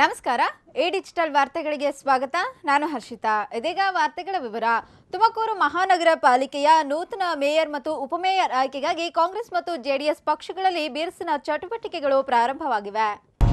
ನಮಸ್ಕಾರ A digital ವಾರ್ತೆಗಳಿಗೆ ಸ್ವಾಗತ ನಾನು ಹರ್ಷಿತಾ ಇದೀಗ ವಾರ್ತೆಗಳ ವಿವರ ತುಮಕೂರು ಮಹಾನಗರ ಪಾಲಿಕೆಯ ನೂತನ ಮೇಯರ್ ಮತ್ತು ಉಪಮೇಯರ್ ಆಯ್ಕೆಗಾಗಿ ಕಾಂಗ್ರೆಸ್ ಮತ್ತು ಜೆಡಿಎಸ್ ಪಕ್ಷಗಳಲ್ಲಿ ಬಿರುಸಿನ ಚಟುವಟಿಕೆಗಳು ಪ್ರಾರಂಭವಾಗಿವೆ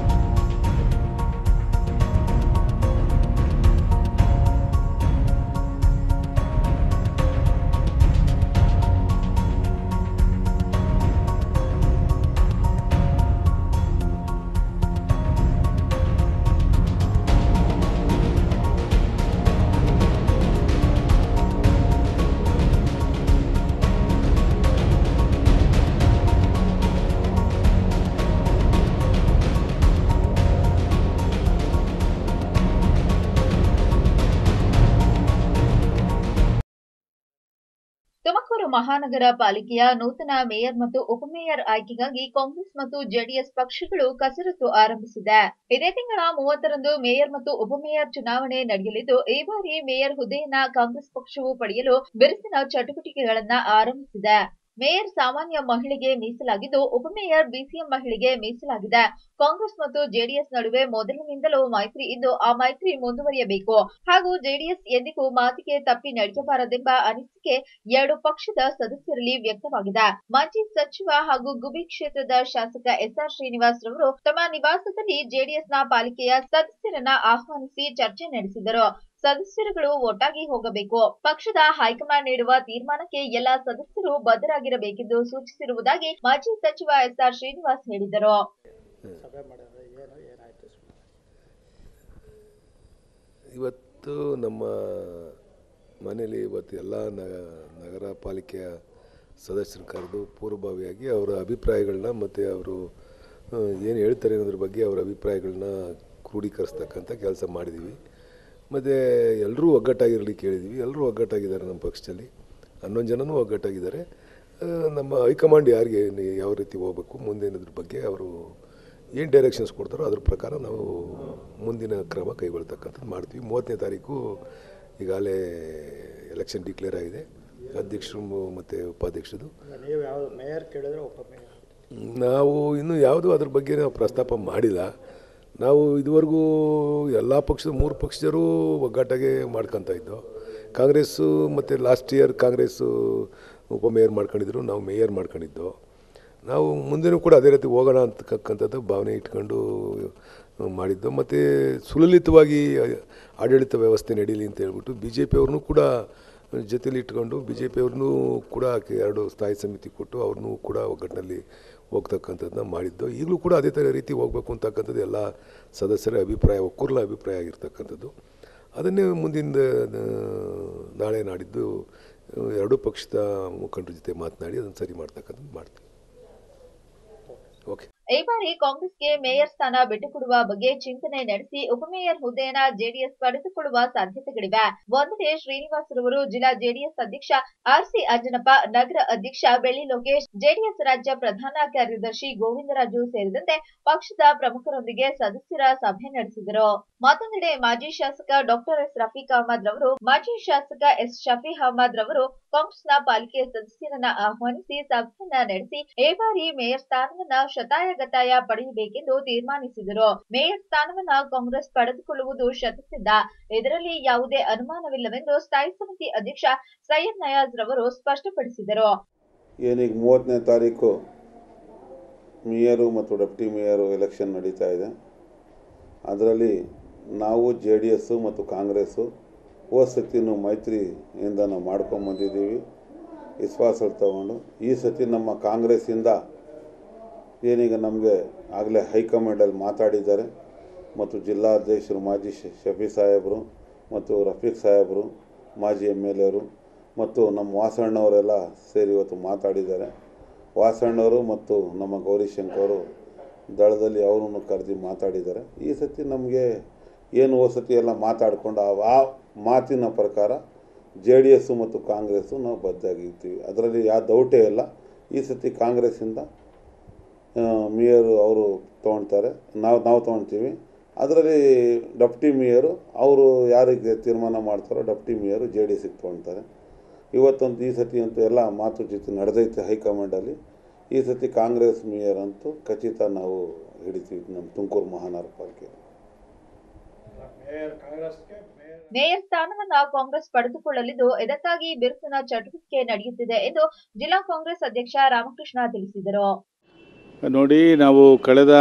ತುಮಕೂರು ಮಹಾನಗರ ಪಾಲಿಕೆಯ ನೂತನ ಮೇಯರ್ ಮತ್ತು ಉಪಮೇಯರ್ ಆಯ್ಕೆಗಾಗಿ ಕಾಂಗ್ರೆಸ್ ಮತ್ತು ಜೆಡಿಎಸ್ ಪಕ್ಷಗಳು ಕಸರತ್ತು ಆರಂಭಿಸಿದೆ ಇದೇ ತಿಂಗಳ ಮೂವತ್ತರಂದು ಮೇಯರ್ ಮತ್ತು ಉಪಮೇಯರ್ ಚುನಾವಣೆ ನಡೆಯಲಿದ್ದು ಈ ಬಾರಿ ಮೇಯರ್ ಹುದ್ದೆಯನ್ನ ಕಾಂಗ್ರೆಸ್ ಪಕ್ಷವು ಪಡೆಯಲು ಬಿರುಸಿನ ಚಟುವಟಿಕೆಗಳನ್ನ ಆರಂಭಿಸಿದೆ ಮೇಯರ್ ಸಾಮಾನ್ಯ ಮಹಿಳೆಗೆ ಮೀಸಲಾಗಿದ್ದು ಉಪಮೇಯರ್ ಬಿಸಿಎಂ ಮಹಿಳೆಗೆ ಮೀಸಲಾಗಿದೆ ಕಾಂಗ್ರೆಸ್ ಮತ್ತು ಜೆಡಿಎಸ್ ನಡುವೆ ಮೊದಲಿನಿಂದಲೂ ಮೈತ್ರಿ ಇದ್ದು ಆ ಮೈತ್ರಿ ಮುಂದುವರಿಯಬೇಕು ಹಾಗೂ ಜೆಡಿಎಸ್ ಎಂದಿಗೂ ಮಾತಿಗೆ ತಪ್ಪಿ ನಡೆಯಬಾರದೆಂಬ ಅನಿಸಿಕೆ ಎರಡು ಪಕ್ಷದ ಸದಸ್ಯರಲ್ಲಿ ವ್ಯಕ್ತವಾಗಿದೆ ಮಾಜಿ ಸಚಿವ ಹಾಗೂ ಗುಬಿ ಕ್ಷೇತ್ರದ ಶಾಸಕ ಎಸ್ಆರ್ ಶ್ರೀನಿವಾಸ್ ರವರು ತಮ್ಮ ನಿವಾಸದಲ್ಲಿ ಜೆಡಿಎಸ್ನ ಪಾಲಿಕೆಯ ಸದಸ್ಯರನ್ನ ಆಹ್ವಾನಿಸಿ ಚರ್ಚೆ ನಡೆಸಿದರು ಸದಸ್ಯರುಗಳು ಒಟ್ಟಾಗಿ ಹೋಗಬೇಕು ಪಕ್ಷದ ಹೈಕಮಾಂಡ್ ನೀಡುವ ತೀರ್ಮಾನಕ್ಕೆ ಎಲ್ಲಾ ಸದಸ್ಯರು ಬದ್ಧರಾಗಿರಬೇಕೆಂದು ಸೂಚಿಸಿರುವುದಾಗಿ ಮಾಜಿ ಸಚಿವ ಎಸ್ಆರ್ ಶ್ರೀನಿವಾಸ್ ಹೇಳಿದರು ಸಭೆ ಮಾಡಿದ್ರೆ ಏನು ಏನಾಯ್ತು ಸುಮ್ಮನೆ ಇವತ್ತು ನಮ್ಮ ಮನೇಲಿ ಇವತ್ತು ಎಲ್ಲ ನಗರ ಪಾಲಿಕೆಯ ಸದಸ್ಯರು ಕರೆದು ಪೂರ್ವಭಾವಿಯಾಗಿ ಅವರ ಅಭಿಪ್ರಾಯಗಳನ್ನ ಮತ್ತು ಅವರು ಏನು ಹೇಳ್ತಾರೆ ಅನ್ನೋದ್ರ ಬಗ್ಗೆ ಅವರ ಅಭಿಪ್ರಾಯಗಳನ್ನ ಕ್ರೋಢೀಕರಿಸ್ತಕ್ಕಂಥ ಕೆಲಸ ಮಾಡಿದ್ದೀವಿ ಮತ್ತು ಎಲ್ಲರೂ ಒಗ್ಗಟ್ಟಾಗಿರಲಿಕ್ಕೆ ಹೇಳಿದ್ವಿ ಎಲ್ಲರೂ ಒಗ್ಗಟ್ಟಾಗಿದ್ದಾರೆ ನಮ್ಮ ಪಕ್ಷದಲ್ಲಿ ಹನ್ನೊಂದು ಜನನೂ ಒಗ್ಗಟ್ಟಾಗಿದ್ದಾರೆ ಆ, ನಮ್ಮ ಹೈಕಮಾಂಡ್ ಯಾರಿಗೆ ನಿ- ಯಾವ ರೀತಿ ಹೋಗಬೇಕು ಮುಂದಿನದ್ರ ಬಗ್ಗೆ ಅವರು ಏನು ಡೈರೆಕ್ಷನ್ಸ್ ಕೊಡ್ತಾರೋ ಅದ್ರ ಪ್ರಕಾರ ನಾವು ಮುಂದಿನ ಕ್ರಮ ಕೈಗೊಳ್ತಕ್ಕಂಥದ್ದು ಮಾಡ್ತೀವಿ ಮೂವತ್ತನೇ ತಾರೀಕು ಈಗಾಗಲೇ ಎಲೆಕ್ಷನ್ ಡಿಕ್ಲೇರ್ ಆಗಿದೆ ಅಧ್ಯಕ್ಷರು ಮತ್ತು ಉಪಾಧ್ಯಕ್ಷರದು ಈಗ ನೀವು ಯಾವುದು ಮೇಯರ್ ಕೇಳಿದ್ರೆ ಒಬ್ಬ ಮೇಯರ್ ನಾವು ಇನ್ನೂ ಯಾವುದೂ ಅದ್ರ ಬಗ್ಗೆ ನಾವು ಪ್ರಸ್ತಾಪ ಮಾಡಿಲ್ಲ ನಾವು ಇದುವರೆಗೂ ಎಲ್ಲ ಪಕ್ಷದ ಮೂರು ಪಕ್ಷದವರು ಒಗ್ಗಟ್ಟಾಗೆ ಮಾಡ್ಕೊತಾ ಇದ್ದೋ ಕಾಂಗ್ರೆಸ್ಸು ಮತ್ತು ಲಾಸ್ಟ್ ಇಯರ್ ಕಾಂಗ್ರೆಸ್ಸು ಉಪಮೇಯರ್ ಮಾಡ್ಕೊಂಡಿದ್ರು ನಾವು ಮೇಯರ್ ಮಾಡ್ಕೊಂಡಿದ್ದು ನಾವು ಮುಂದೆನೂ ಕೂಡ ಅದೇ ರೀತಿ ಹೋಗೋಣ ಅಂತಕ್ಕಂಥದ್ದು ಭಾವನೆ ಇಟ್ಕೊಂಡು ಮಾಡಿದ್ದು ಮತ್ತು ಸುಲಲಿತವಾಗಿ ಆಡಳಿತ ವ್ಯವಸ್ಥೆ ನಡೀಲಿ ಅಂತ ಹೇಳ್ಬಿಟ್ಟು ಬಿ ಜೆ ಪಿಯವ್ರನ್ನೂ ಕೂಡ ಜೊತೆಲಿ ಇಟ್ಕೊಂಡು ಬಿ ಜೆ ಪಿಯವ್ರನ್ನೂ ಕೂಡ ಎರಡು ಸ್ಥಾಯಿ ಸಮಿತಿ ಕೊಟ್ಟು ಅವ್ರನ್ನೂ ಕೂಡ ಒಗ್ಗಟ್ಟಿನಲ್ಲಿ ಹೋಗ್ತಕ್ಕಂಥದ್ದನ್ನ ಮಾಡಿದ್ದು ಈಗಲೂ ಕೂಡ ಅದೇ ಥರ ರೀತಿ ಹೋಗಬೇಕು ಅಂತಕ್ಕಂಥದ್ದು ಎಲ್ಲ ಸದಸ್ಯರ ಅಭಿಪ್ರಾಯ ಒಕ್ಕೂರ್ಲ ಅಭಿಪ್ರಾಯ ಆಗಿರ್ತಕ್ಕಂಥದ್ದು ಅದನ್ನೇ ಮುಂದಿನ ಆ, ನಾಳೆ ನಾಡಿದ್ದು ಆ, ಎರಡೂ ಪಕ್ಷದ ಮುಖಂಡರ ಜೊತೆ ಮಾತನಾಡಿ ಅದನ್ನು ಸರಿ ಮಾಡ್ತಕ್ಕಂಥದ್ದು ಮಾಡ್ತೀವಿ ಓಕೆ ಈ ಬಾರಿ ಕಾಂಗ್ರೆಸ್ಗೆ ಮೇಯರ್ ಸ್ಥಾನ ಬಿಟ್ಟುಕೊಡುವ ಬಗ್ಗೆ ಚಿಂತನೆ ನಡೆಸಿ ಉಪಮೇಯರ್ ಹುದ್ದೆಯನ್ನ ಜೆಡಿಎಸ್ ಪಡೆದುಕೊಳ್ಳುವ ಸಾಧ್ಯತೆಗಳಿವೆ ಒಂದೆಡೆ ಶ್ರೀನಿವಾಸ್ ರವರು ಜಿಲ್ಲಾ ಜೆಡಿಎಸ್ ಅಧ್ಯಕ್ಷ ಆರ್ಸಿ ಅಂಜನಪ್ಪ ನಗರ ಅಧ್ಯಕ್ಷ ಬೆಳ್ಳಿ ಲೋಕೇಶ್ ಜೆಡಿಎಸ್ ರಾಜ್ಯ ಪ್ರಧಾನ ಕಾರ್ಯದರ್ಶಿ ಗೋವಿಂದರಾಜು ಸೇರಿದಂತೆ ಪಕ್ಷದ ಪ್ರಮುಖರೊಂದಿಗೆ ಸದಸ್ಯರ ಸಭೆ ನಡೆಸಿದರು ಮತ್ತೊಂದೆಡೆ ಮಾಜಿ ಶಾಸಕ ಡಾಕ್ಟರ್ ಎಸ್ ರಫೀಕ್ ಅಹಮದ್ ರವರು ಮಾಜಿ ಶಾಸಕ ಎಸ್ ಶಫಿ ಅಹಮದ್ ರವರು ಕಾಂಗ್ರೆಸ್ನ ಪಾಲಿಕೆ ಸದಸ್ಯರನ್ನ ಆಹ್ವಾನಿಸಿ ಸಭೆಯನ್ನ ನಡೆಸಿ ಈ ಬಾರಿ ಮೇಯರ್ ಸ್ಥಾನವನ್ನ ಶತಾಯಗತಾಯ ಪಡೆಯಬೇಕೆಂದು ತೀರ್ಮಾನಿಸಿದರು ಮೇಯರ್ ಸ್ಥಾನವನ್ನ ಕಾಂಗ್ರೆಸ್ ಪಡೆದುಕೊಳ್ಳುವುದು ಶತಸಿದ್ಧ ಇದರಲ್ಲಿ ಯಾವುದೇ ಅನುಮಾನವಿಲ್ಲವೆಂದು ಸ್ಥಾಯಿ ಸಮಿತಿ ಅಧ್ಯಕ್ಷ ಸೈಯದ್ ನಯಾಜ್ ರವರು ಸ್ಪಷ್ಟಪಡಿಸಿದರು ಏನೀಗ ಮೂವತ್ತನೇ ತಾರೀಕು ಮೇಯರು ಮತ್ತು ಡೆಪ್ಟಿ ಮೇಯರು ಎಲೆಕ್ಷನ್ ನಡೀತಾ ಇದೆ ಅದರಲ್ಲಿ ನಾವು ಜೆ ಡಿ ಎಸ್ಸು ಮತ್ತು ಕಾಂಗ್ರೆಸ್ಸು ಹೋದ ಸತಿನೂ ಮೈತ್ರಿಯಿಂದ ನಾವು ಮಾಡ್ಕೊಂಬಂದಿದ್ದೀವಿ ವಿಶ್ವಾಸ ತಗೊಂಡು ಈ ಸತಿ ನಮ್ಮ ಕಾಂಗ್ರೆಸ್ಸಿಂದ ಏನೀಗ ನಮಗೆ ಆಗಲೇ ಹೈಕಮಾಂಡಲ್ಲಿ ಮಾತಾಡಿದ್ದಾರೆ ಮತ್ತು ಜಿಲ್ಲಾಧ್ಯಕ್ಷರು ಮಾಜಿ ಶ- ಶಫಿ ಸಾಹೇಬರು ಮತ್ತು ರಫೀಕ್ ಸಾಹೇಬರು ಮಾಜಿ ಎಮ್ ಎಲ್ ಎರು ಮತ್ತು ನಮ್ಮ ವಾಸಣ್ಣವರೆಲ್ಲ ಸೇರಿ ಇವತ್ತು ಮಾತಾಡಿದ್ದಾರೆ ವಾಸಣ್ಣವರು ಮತ್ತು ನಮ್ಮ ಗೌರಿಶಂಕರು ದಳದಲ್ಲಿ ಅವರನ್ನು ಕರೆದು ಮಾತಾಡಿದ್ದಾರೆ ಈ ಸತಿ ನಮಗೆ ಏನು ಹೋದ ಸತಿ ಎಲ್ಲ ಮಾತಾಡಿಕೊಂಡು ಆ ಆ ಮಾತಿನ ಪ್ರಕಾರ ಜೆ ಡಿ ಎಸ್ಸು ಮತ್ತು ಕಾಂಗ್ರೆಸ್ಸು ನಾವು ಬದ್ದಾಗಿರ್ತೀವಿ ಅದರಲ್ಲಿ ಯಾವ ಡೌಟೇ ಇಲ್ಲ ಈ ಸತಿ ಕಾಂಗ್ರೆಸ್ಸಿಂದ ಆ, ಮೇಯರು ಅವರು ತೊಗೊಳ್ತಾರೆ ನಾವು ನಾವು ತೊಗೊಳ್ತೀವಿ ಅದರಲ್ಲಿ ಡೆಪ್ಟಿ ಮೇಯರು ಅವರು ಯಾರಿಗೆ ತೀರ್ಮಾನ ಮಾಡ್ತಾರೋ ಡೆಪ್ಟಿ ಮೇಯರು ಜೆ ಡಿ ಎಸ್ಗೆ ತೊಗೊಳ್ತಾರೆ ಇವತ್ತೊಂದು ಈ ಸತಿ ಅಂತೂ ಎಲ್ಲ ಮಾತು ಜೊತೆ ನಡೆದೈತೆ ಹೈಕಮಾಂಡಲ್ಲಿ ಈ ಸತಿ ಕಾಂಗ್ರೆಸ್ ಮೇಯರ್ ಅಂತೂ ಖಚಿತ ನಾವು ಹಿಡಿತೀವಿ ನಮ್ಮ ತುಮಕೂರು ಮಹಾನಗರ ಪಾಲಿಕೆ ಮೇಯರ್ ಕಾಂಗ್ರೆಸ್ಗೆ ಮೇಯರ್ ಮೇಯರ್ ಸ್ಥಾನವನ್ನ ಕಾಂಗ್ರೆಸ್ ಪಡೆದುಕೊಳ್ಳಲಿದ್ದು ಇದಕ್ಕಾಗಿ ಬಿರುಸಿನ ಚಟುವಟಿಕೆ ನಡೆಯುತ್ತಿದೆ ಎಂದು ಜಿಲ್ಲಾ ಕಾಂಗ್ರೆಸ್ ಅಧ್ಯಕ್ಷ ರಾಮಕೃಷ್ಣ ತಿಳಿಸಿದರು ನೋಡಿ ನಾವು ಕಳೆದ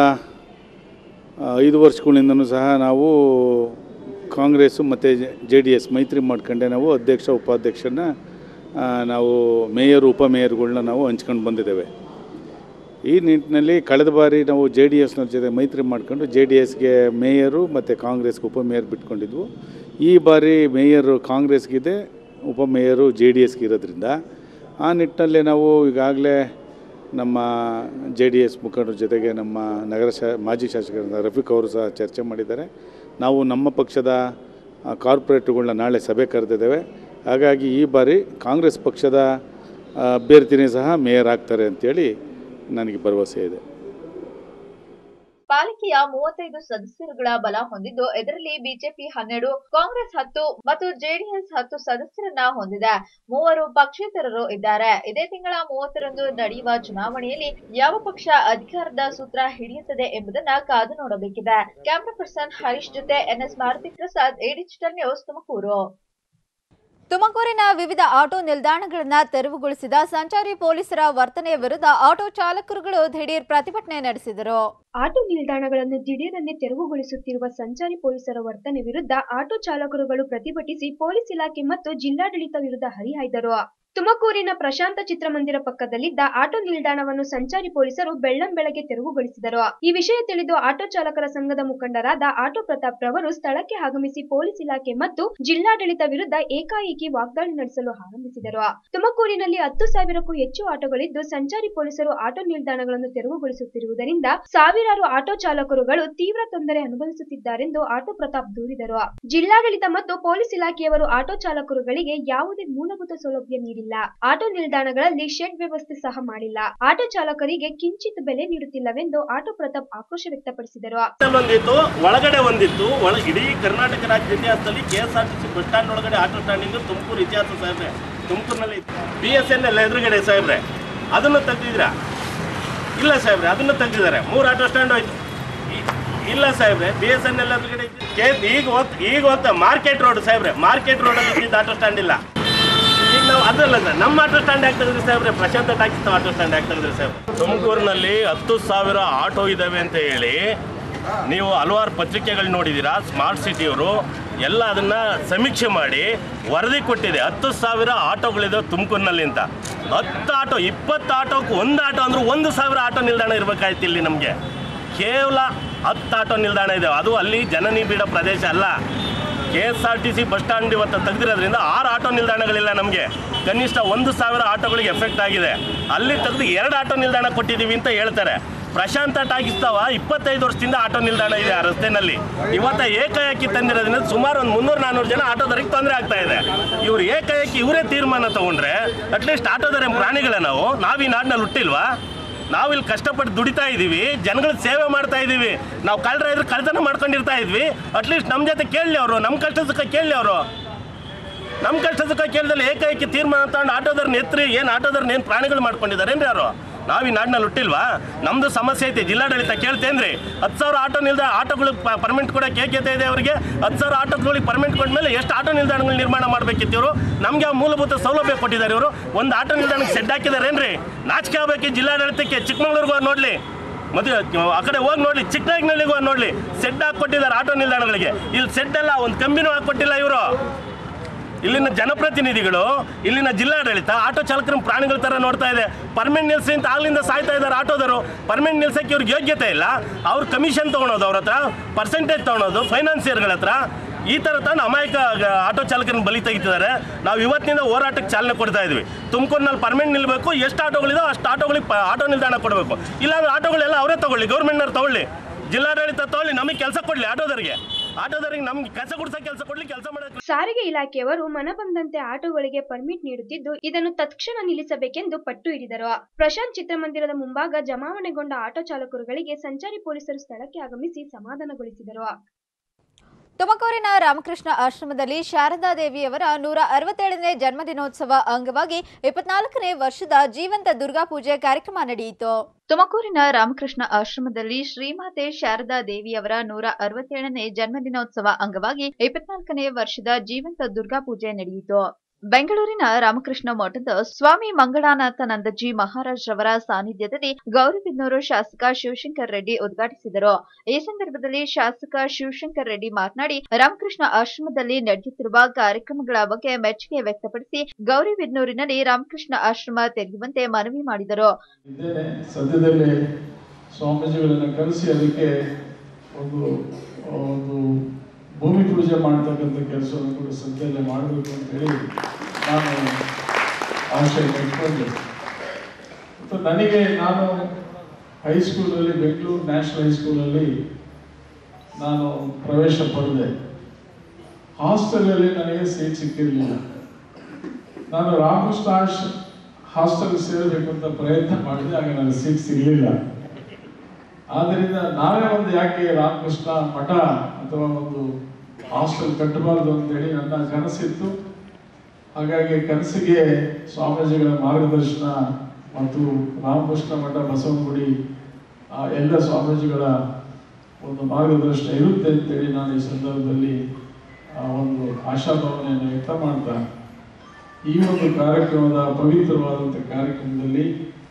ಆ, ಐದು ವರ್ಷಗಳಿಂದನೂ ಸಹ ನಾವು ಕಾಂಗ್ರೆಸ್ಸು ಮತ್ತು ಜೆ ಡಿ ಎಸ್ ಮೈತ್ರಿ ಮಾಡ್ಕೊಂಡೆ ನಾವು ಅಧ್ಯಕ್ಷ ಉಪಾಧ್ಯಕ್ಷರನ್ನ ಆ, ನಾವು ಮೇಯರ್ ಉಪಮೇಯರ್ಗಳ್ನ ನಾವು ಹಂಚ್ಕೊಂಡು ಬಂದಿದ್ದೇವೆ ಈ ನಿಟ್ಟಿನಲ್ಲಿ ಕಳೆದ ಬಾರಿ ನಾವು ಜೆ ಡಿ ಎಸ್ನವ್ರ ಜೊತೆ ಮೈತ್ರಿ ಮಾಡ್ಕೊಂಡು ಜೆ ಡಿ ಎಸ್ಗೆ ಮೇಯರು ಮತ್ತು ಕಾಂಗ್ರೆಸ್ಗೆ ಉಪಮೇಯರ್ ಬಿಟ್ಕೊಂಡಿದ್ವು ಈ ಬಾರಿ ಮೇಯರು ಕಾಂಗ್ರೆಸ್ಗಿದೆ ಉಪಮೇಯರು ಜೆ ಡಿ ಎಸ್ಗೆ ಇರೋದ್ರಿಂದ ಆ ನಿಟ್ಟಿನಲ್ಲಿ ನಾವು ಈಗಾಗಲೇ ನಮ್ಮ ಜೆ ಡಿ ಎಸ್ ಮುಖಂಡರ ಜೊತೆಗೆ ನಮ್ಮ ನಗರ ಶಾ ಮಾಜಿ ಶಾಸಕರಾದ ರಫೀಕ್ ಅವರು ಸಹ ಚರ್ಚೆ ಮಾಡಿದ್ದಾರೆ ನಾವು ನಮ್ಮ ಪಕ್ಷದ ಆ, ಕಾರ್ಪೊರೇಟ್ಗಳನ್ನ ನಾಳೆ ಸಭೆ ಕರೆದಿದ್ದೇವೆ ಹಾಗಾಗಿ ಈ ಬಾರಿ ಕಾಂಗ್ರೆಸ್ ಪಕ್ಷದ ಆ, ಅಭ್ಯರ್ಥಿನೇ ಸಹ ಮೇಯರ್ ಆಗ್ತಾರೆ ಅಂತೇಳಿ ನನಗೆ ಭರವಸೆ ಇದೆ ಪಾಲಿಕೆಯ ಮೂವತ್ತೈದು ಸದಸ್ಯರುಗಳ ಬಲ ಹೊಂದಿದ್ದು ಇದರಲ್ಲಿ ಬಿಜೆಪಿ ಹನ್ನೆರಡು ಕಾಂಗ್ರೆಸ್ ಹತ್ತು ಮತ್ತು ಜೆಡಿಎಸ್ ಹತ್ತು ಸದಸ್ಯರನ್ನ ಹೊಂದಿದೆ ಮೂವರು ಪಕ್ಷೇತರರು ಇದ್ದಾರೆ ಇದೇ ತಿಂಗಳ ಮೂವತ್ತರಂದು ನಡೆಯುವ ಚುನಾವಣೆಯಲ್ಲಿ ಯಾವ ಪಕ್ಷ ಅಧಿಕಾರದ ಸೂತ್ರ ಹಿಡಿಯುತ್ತದೆ ಎಂಬುದನ್ನ ಕಾದು ನೋಡಬೇಕಿದೆ ಕ್ಯಾಮ್ರಾ ಪರ್ಸನ್ ಹರೀಶ್ ಜೊತೆ NS Maruti Prasad A digital news Tumakuru ತುಮಕೂರಿನ ವಿವಿಧ ಆಟೋ ನಿಲ್ದಾಣಗಳನ್ನು ತೆರವುಗೊಳಿಸಿದ ಸಂಚಾರಿ ಪೊಲೀಸರ ವರ್ತನೆಯ ವಿರುದ್ಧ ಆಟೋ ಚಾಲಕರುಗಳು ದಿಢೀರ್ ಪ್ರತಿಭಟನೆ ನಡೆಸಿದರು ಆಟೋ ನಿಲ್ದಾಣಗಳನ್ನು ದಿಢೀರನ್ನೇ ತೆರವುಗೊಳಿಸುತ್ತಿರುವ ಸಂಚಾರಿ ಪೊಲೀಸರ ವರ್ತನೆ ವಿರುದ್ಧ ಆಟೋ ಚಾಲಕರುಗಳು ಪ್ರತಿಭಟಿಸಿ ಪೊಲೀಸ್ ಇಲಾಖೆ ಮತ್ತು ಜಿಲ್ಲಾಡಳಿತ ವಿರುದ್ಧ ಹರಿಹಾಯ್ದರು ತುಮಕೂರಿನ ಪ್ರಶಾಂತ ಚಿತ್ರಮಂದಿರ ಪಕ್ಕದಲ್ಲಿದ್ದ ಆಟೋ ನಿಲ್ದಾಣವನ್ನು ಸಂಚಾರಿ ಪೊಲೀಸರು ಬೆಳ್ಳಂ ಬೆಳಗ್ಗೆ ತೆರವುಗೊಳಿಸಿದರು ಈ ವಿಷಯ ತಿಳಿದು ಆಟೋ ಚಾಲಕರ ಸಂಘದ ಮುಖಂಡರಾದ ಆಟೋ ಪ್ರತಾಪ್ ರವರು ಸ್ಥಳಕ್ಕೆ ಆಗಮಿಸಿ ಪೊಲೀಸ್ ಇಲಾಖೆ ಮತ್ತು ಜಿಲ್ಲಾಡಳಿತ ವಿರುದ್ಧ ಏಕಾಏಕಿ ವಾಗ್ದಾಳಿ ನಡೆಸಲು ಆರಂಭಿಸಿದರು ತುಮಕೂರಿನಲ್ಲಿ ಹತ್ತು ಸಾವಿರಕ್ಕೂ ಹೆಚ್ಚು ಆಟೋಗಳಿದ್ದು ಸಂಚಾರಿ ಪೊಲೀಸರು ಆಟೋ ನಿಲ್ದಾಣಗಳನ್ನು ತೆರವುಗೊಳಿಸುತ್ತಿರುವುದರಿಂದ ಸಾವಿರಾರು ಆಟೋ ಚಾಲಕರುಗಳು ತೀವ್ರ ತೊಂದರೆ ಅನುಭವಿಸುತ್ತಿದ್ದಾರೆಂದು ಆಟೋ ಪ್ರತಾಪ್ ದೂರಿದರು ಜಿಲ್ಲಾಡಳಿತ ಮತ್ತು ಪೊಲೀಸ್ ಇಲಾಖೆಯವರು ಆಟೋ ಚಾಲಕರುಗಳಿಗೆ ಯಾವುದೇ ಮೂಲಭೂತ ಸೌಲಭ್ಯ ನೀಡಿಲ್ಲ ಆಟೋ ನಿಲ್ದಾಣಗಳಲ್ಲಿ ಶೆಡ್ ವ್ಯವಸ್ಥೆ ಸಹ ಮಾಡಿಲ್ಲ ಆಟೋ ಚಾಲಕರಿಗೆ ಕಿಂಚಿತ್ ಬೆಲೆ ನೀಡುತ್ತಿಲ್ಲವೆಂದು ಆಟೋ ಪ್ರತಾಪ್ ಆಕ್ರೋಶ ವ್ಯಕ್ತಪಡಿಸಿದರು ಒಂದಿತ್ತು ಒಳಗಡೆ ಒಂದಿತ್ತು ಒಳ ಇಡೀ ಕರ್ನಾಟಕ ರಾಜ್ಯದ ಇತಿಹಾಸದಲ್ಲಿ K S R T C bus stand ಒಳಗಡೆ ಆಟೋ ಸ್ಟ್ಯಾಂಡಿಂಗ್ ತುಮಕೂರು ಇತಿಹಾಸ ಸಾಹೇಬ್ರೆ ತುಮಕೂರಿನಲ್ಲಿ ಬಿ ಎಸ್ ಎನ್ ಎಲ್ ಎದುರುಗಡೆ ಸಾಹೇಬ್ರೆ ಅದನ್ನು ತೆಗ್ದಿದ್ರಾ ಇಲ್ಲ ಸಾಹೇಬ್ರೆ ಅದನ್ನು ತೆಗ್ದಿದ್ದಾರೆ ಮೂರು ಆಟೋ ಸ್ಟ್ಯಾಂಡ್ ಹೋಯ್ತು ಇ- ಇಲ್ಲ ಸಾಹೇಬ್ರೆ ಬಿ ಎಸ್ ಎನ್ ಎಲ್ ಎದುರುಗಡೆ ಇತ್ತು. ಕೆ ಈಗ ಹೋಗ್ ಈಗ ಹೋಗ್ತಾ ಮಾರ್ಕೆಟ್ ರೋಡ್ ಸಾಹೇಬ್ರೆ ಮಾರ್ಕೆಟ್ ರೋಡಲ್ಲಿ ಇದ್ದಿದ್ದು ಆಟೋ ಸ್ಟ್ಯಾಂಡ್ ಇಲ್ಲ ಈಗ ನಾವು ಅದಲ್ಲ ಸರ್ ನಮ್ಮ ಆಟೋ ಸ್ಟ್ಯಾಂಡ್ ಯಾಕೆ ತೆಗೆದ್ರಿ ಸಾಹೇಬ್ರೆ ಪ್ರಶಾಂತ ಟಾಕಿಸ್ ಆಟೋ ಸ್ಟ್ಯಾಂಡ್ ಯಾಕೆ ತೆಗೆದ್ರಿ ಸಾಹೇಬ್ ತುಮಕೂರಿನಲ್ಲಿ ಹತ್ತು ಸಾವಿರ ಆಟೋ ಇದ್ದಾವೆ ಅಂತ ಹೇಳಿ ನೀವು ಹಲವಾರು ಪತ್ರಿಕೆಗಳು ನೋಡಿದ್ದೀರಾ ಸ್ಮಾರ್ಟ್ ಸಿಟಿಯವರು ಎಲ್ಲ ಅದನ್ನ ಸಮೀಕ್ಷೆ ಮಾಡಿ ವರದಿ ಕೊಟ್ಟಿದೆ ಹತ್ತು ಸಾವಿರ ಆಟೋಗಳಿದಾವೆ ತುಮಕೂರಿನಲ್ಲಿ ಅಂತ ಹತ್ತು ಆಟೋ ಇಪ್ಪತ್ತು ಆಟೋಕ್ಕೆ ಒಂದು ಆಟೋ ಅಂದ್ರೆ ಒಂದು ಸಾವಿರ ಆಟೋ ನಿಲ್ದಾಣ ಇರಬೇಕಾಯ್ತು ಇಲ್ಲಿ ನಮಗೆ ಕೇವಲ ಹತ್ತು ಆಟೋ ನಿಲ್ದಾಣ ಇದೆ ಅದು ಅಲ್ಲಿ ಜನನಿಬಿಡ ಪ್ರದೇಶ ಅಲ್ಲ K S R T C bus stand ಇವತ್ತು ತೆಗೆದಿರೋದ್ರಿಂದ ಆರು ಆಟೋ ನಿಲ್ದಾಣಗಳಿಲ್ಲ ನಮಗೆ ಕನಿಷ್ಠ ಒಂದು ಸಾವಿರ ಆಟೋಗಳಿಗೆ ಎಫೆಕ್ಟ್ ಆಗಿದೆ ಅಲ್ಲಿ ತೆಗೆದು ಎರಡು ಆಟೋ ನಿಲ್ದಾಣ ಕೊಟ್ಟಿದ್ದೀವಿ ಅಂತ ಹೇಳ್ತಾರೆ ಪ್ರಶಾಂತ ಟಾಕಿಸ್ತಾವ ಇಪ್ಪತ್ತೈದು ವರ್ಷದಿಂದ ಆಟೋ ನಿಲ್ದಾಣ ಇದೆ ಆ ರಸ್ತೆನಲ್ಲಿ ಇವತ್ತ ಏಕಾಏಕಿ ತಂದಿರೋದ್ರಿಂದ ಸುಮಾರು ಒಂದು ಮುನ್ನೂರು ನಾನ್ನೂರು ಜನ ಆಟೋದರಿಗೆ ತೊಂದರೆ ಆಗ್ತಾ ಇದೆ ಇವ್ರು ಏಕಾಏಕಿ ಇವರೇ ತೀರ್ಮಾನ ತಗೊಂಡ್ರೆ ಅಟ್ಲೀಸ್ಟ್ ಆಟೋದರ ಪ್ರಾಣಿಗಳೇ ನಾವು ನಾವು ಈ ನಾಡಿನಲ್ಲಿ ಹುಟ್ಟಿಲ್ವಾ ನಾವು ಇಲ್ಲಿ ಕಷ್ಟಪಟ್ಟು ದುಡಿತಾ ಇದ್ದೀವಿ ಜನಗಳ ಸೇವೆ ಮಾಡ್ತಾ ಇದ್ದೀವಿ ನಾವು ಕಳ್ಳರ ಇದ್ರೆ ಕಳ್ತನ ಮಾಡ್ಕೊಂಡಿರ್ತಾ ಇದ್ವಿ ಅಟ್ಲೀಸ್ಟ್ ನಮ್ಮ ಜೊತೆ ಕೇಳಲಿ ಅವರು ನಮ್ಮ ಕಷ್ಟ ಸುಖ ಕೇಳಲಿ ಅವರು ನಮ್ಮ ಕಷ್ಟ ಸುಖ ಕೇಳಿದಲ್ಲಿ ಏಕೈಕಿ ತೀರ್ಮಾನ ತಗೊಂಡು ಆಟೋದವ್ರನ್ನ ಎತ್ತರಿ ಏನು ಆಟೋದವ್ರನ್ನ ಏನು ಪ್ರಾಣಿಗಳು ಮಾಡ್ಕೊಂಡಿದ್ದಾರೆ ಏನ್ರಿ ಅವರು ನಾವು ಈ ನಾಡಿನಲ್ಲಿ ಹುಟ್ಟಿಲ್ವಾ ನಮ್ಮದು ಸಮಸ್ಯೆ ಐತಿ ಜಿಲ್ಲಾಡಳಿತ ಕೇಳ್ತೇನ್ರಿ ಹತ್ತು ಸಾವಿರ ಆಟೋ ನಿಲ್ದ ಆಟೋಗಳಿಗೆ ಪರ್ಮೆಂಟ್ ಕೊಡೋಕೆ ಏಕತೆ ಇದೆ ಅವರಿಗೆ ಹತ್ತು ಸಾವಿರ ಆಟೋಗಳಿಗೆ ಪರ್ಮೆಂಟ್ ಕೊಟ್ಮೇಲೆ ಎಷ್ಟು ಆಟೋ ನಿಲ್ದಾಣಗಳು ನಿರ್ಮಾಣ ಮಾಡಬೇಕಿತ್ತು ಇವರು ನಮಗೆ ಆ ಮೂಲಭೂತ ಸೌಲಭ್ಯ ಕೊಟ್ಟಿದ್ದಾರೆ ಇವರು ಒಂದು ಆಟೋ ನಿಲ್ದಾಣಕ್ಕೆ ಸೆಡ್ ಹಾಕಿದಾರೇನ್ರಿ ನಾಚಿಕೆ ಆಗಬೇಕು ಜಿಲ್ಲಾಡಳಿತಕ್ಕೆ ಚಿಕ್ಕಮಗಳೂರಿಗೆ ಹೋಗಿ ನೋಡಲಿ ಮದುವೆ ಆ ಕಡೆ ಹೋಗಿ ನೋಡ್ಲಿ ಚಿಕ್ಕನಾಗ್ನಳ್ಳಿಗೆ ಹೋಗಿ ನೋಡ್ಲಿ ಸೆಡ್ ಹಾಕಿ ಕೊಟ್ಟಿದ್ದಾರೆ ಆಟೋ ನಿಲ್ದಾಣಗಳಿಗೆ ಇಲ್ಲಿ ಸೆಡ್ ಎಲ್ಲ ಒಂದು ಕಂಬಿನೂ ಹಾಕೊಟ್ಟಿಲ್ಲ ಇವರು ಇಲ್ಲಿನ ಜನಪ್ರತಿನಿಧಿಗಳು ಇಲ್ಲಿನ ಜಿಲ್ಲಾಡಳಿತ ಆಟೋ ಚಾಲಕರ ಪ್ರಾಣಿಗಳ ಥರ ನೋಡ್ತಾ ಇದೆ ಪರ್ಮೆಂಟ್ ನಿಲ್ಸಿ ಅಂತ ಆಗ್ಲಿಂದ ಸಾಯ್ತಾ ಇದ್ದಾರೆ ಆಟೋದರು ಪರ್ಮೆಂಟ್ ನಿಲ್ಸಕ್ಕೆ ಇವ್ರಿಗೆ ಯೋಗ್ಯತೆ ಇಲ್ಲ ಅವ್ರು ಕಮಿಷನ್ ತೊಗೊಳೋದು ಅವ್ರ ಹತ್ರ ಪರ್ಸೆಂಟೇಜ್ ತೊಗೊಳೋದು ಫೈನಾನ್ಸಿಯರ್ಗಳ ಹತ್ರ ಈ ಥರ ತಂದು ಅಮಾಯಕ ಗ- ಆಟೋ ಚಾಲಕರನ್ನ ಬಲಿ ತೆಗಿತಿದ್ದಾರೆ ನಾವು ಇವತ್ತಿನಿಂದ ಹೋರಾಟಕ್ಕೆ ಚಾಲನೆ ಕೊಡ್ತಾ ಇದ್ವಿ ತುಮಕೂರಿನಲ್ಲಿ ಪರ್ಮೆಂಟ್ ನಿಲ್ಲಬೇಕು ಎಷ್ಟು ಆಟೋಗಳಿದೋ ಅಷ್ಟು ಆಟೋಗಳಿಗೆ ಪ- ಆಟೋ ನಿಲ್ದಾಣ ಕೊಡಬೇಕು ಇಲ್ಲಾಂದ್ರೆ ಆಟೋಗಳೆಲ್ಲ ಅವರೇ ತಗೊಳ್ಳಿ ಗೌರ್ಮೆಂಟ್ನವ್ರು ತಗೊಳ್ಳಿ ಜಿಲ್ಲಾಡಳಿತ ತಗೊಳ್ಳಿ ನಮಗೆ ಕೆಲಸ ಕೊಡಲಿ ಆಟೋದರಿಗೆ ಆಟೋದರಿಗೆ ನಮ್ಗೆ ಕೆಲಸ ಕೊಡ್ಸೋ ಕೆಲಸ ಕೊಡಲಿ ಕೆಲಸ ಮಾಡೋಕ್ಕೆ ಸಾರಿಗೆ ಇಲಾಖೆಯವರು ಮನಬಂದಂತೆ ಆಟೋಗಳಿಗೆ ಪರ್ಮಿಟ್ ನೀಡುತ್ತಿದ್ದು ಇದನ್ನು ತತ್ಕ್ಷಣ ನಿಲ್ಲಿಸಬೇಕೆಂದು ಪಟ್ಟು ಹಿಡಿದರು ಪ್ರಶಾಂತ್ ಚಿತ್ರಮಂದಿರದ ಮುಂಭಾಗ ಜಮಾವಣೆಗೊಂಡ ಆಟೋ ಚಾಲಕರುಗಳಿಗೆ ಸಂಚಾರಿ ಪೊಲೀಸರು ಸ್ಥಳಕ್ಕೆ ಆಗಮಿಸಿ ಸಮಾಧಾನಗೊಳಿಸಿದರು ತುಮಕೂರಿನ ರಾಮಕೃಷ್ಣ ಆಶ್ರಮದಲ್ಲಿ ಶಾರದಾ ದೇವಿಯವರ ನೂರ ಅರವತ್ತೇಳನೇ ಜನ್ಮದಿನೋತ್ಸವ ಅಂಗವಾಗಿ ಇಪ್ಪತ್ನಾಲ್ಕನೇ ವರ್ಷದ ಜೀವಂತ ದುರ್ಗಾ ಪೂಜೆ ಕಾರ್ಯಕ್ರಮ ನಡೆಯಿತು ತುಮಕೂರಿನ ರಾಮಕೃಷ್ಣ ಆಶ್ರಮದಲ್ಲಿ ಶ್ರೀಮಾತೆ ಶಾರದಾ ದೇವಿಯವರ ನೂರ ಅರವತ್ತೇಳನೇ ಜನ್ಮದಿನೋತ್ಸವ ಅಂಗವಾಗಿ ಇಪ್ಪತ್ನಾಲ್ಕನೇ ವರ್ಷದ ಜೀವಂತ ದುರ್ಗಾ ಪೂಜೆ ನಡೆಯಿತು ಬೆಂಗಳೂರಿನ ರಾಮಕೃಷ್ಣ ಮಠದ ಸ್ವಾಮಿ ಮಂಗಳಾನಾಥನಂದಜಿ ಮಹಾರಾಜ್ ರವರ ಸಾನ್ನಿಧ್ಯದಲ್ಲಿ ಗೌರಿಬಿದನೂರು ಶಾಸಕ ಶಿವಶಂಕರ್ ರೆಡ್ಡಿ ಉದ್ಘಾಟಿಸಿದರು ಈ ಸಂದರ್ಭದಲ್ಲಿ ಶಾಸಕ ಶಿವಶಂಕರ್ ರೆಡ್ಡಿ ಮಾತನಾಡಿ ರಾಮಕೃಷ್ಣ ಆಶ್ರಮದಲ್ಲಿ ನಡೆಯುತ್ತಿರುವ ಕಾರ್ಯಕ್ರಮಗಳ ಬಗ್ಗೆ ಮೆಚ್ಚುಗೆ ವ್ಯಕ್ತಪಡಿಸಿ ಗೌರಿಬಿದನೂರಿನಲ್ಲಿ ರಾಮಕೃಷ್ಣ ಆಶ್ರಮ ತೆರೆಯುವಂತೆ ಮನವಿ ಮಾಡಿದರು ಇದ್ದೇನೆ ಸದ್ಯದಲ್ಲೇ ಸ್ವಾಮೀಜಿಗಳನ್ನು ಕರೆಸಿ ಅದಕ್ಕೆ ಒಂದು ಒಂದು ಭೂಮಿ ಪೂಜೆ ಮಾಡ್ತಕ್ಕಂಥ ಕೆಲಸವನ್ನು ಕೂಡ ಸದ್ಯದಲ್ಲೇ ಮಾಡಬೇಕು ಅಂತೇಳಿ ನಾನು ಆಶಯ ಇಟ್ಕೊಂಡೆ ಮತ್ತು ನನಗೆ ನಾನು ಹೈಸ್ಕೂಲಲ್ಲಿ ಬೆಂಗಳೂರು ನ್ಯಾಷನಲ್ ಹೈಸ್ಕೂಲಲ್ಲಿ ನಾನು ಪ್ರವೇಶ ಪಡೆದೆ ಹಾಸ್ಟೆಲಲ್ಲಿ ನನಗೆ ಸೀಟ್ ಸಿಕ್ಕಿರಲಿಲ್ಲ ನಾನು ರಾಮಕೃಷ್ಣ ಆಶ್ ಹಾಸ್ಟೆಲ್ ಸೇರಬೇಕು ಅಂತ ಪ್ರಯತ್ನ ಮಾಡಿದೆ ಆಗ ನನಗೆ ಸೀಟ್ ಸಿಗಲಿಲ್ಲ ಆದ್ದರಿಂದ ನಾವೇ ಒಂದು ಯಾಕೆ ರಾಮಕೃಷ್ಣ ಮಠ ಅಥವಾ ಒಂದು ಹಾಸ್ಟೆಲ್ ಕಟ್ಟಬಾರ್ದು ಅಂತೇಳಿ ನನ್ನ ಕನಸಿತ್ತು ಹಾಗಾಗಿ ಕನಸಿಗೆ ಸ್ವಾಮೀಜಿಗಳ ಮಾರ್ಗದರ್ಶನ ಮತ್ತು ರಾಮಕೃಷ್ಣ ಮಠ ಬಸವನಗುಡಿ ಆ ಎಲ್ಲ ಸ್ವಾಮೀಜಿಗಳ ಒಂದು ಮಾರ್ಗದರ್ಶನ ಇರುತ್ತೆ ಅಂತೇಳಿ ನಾನು ಈ ಸಂದರ್ಭದಲ್ಲಿ ಆ ಒಂದು ಆಶಾಭಾವನೆಯನ್ನು ವ್ಯಕ್ತ ಮಾಡ್ತಾ ಈ ಒಂದು ಕಾರ್ಯಕ್ರಮದ ಪವಿತ್ರವಾದಂಥ ಕಾರ್ಯಕ್ರಮದಲ್ಲಿ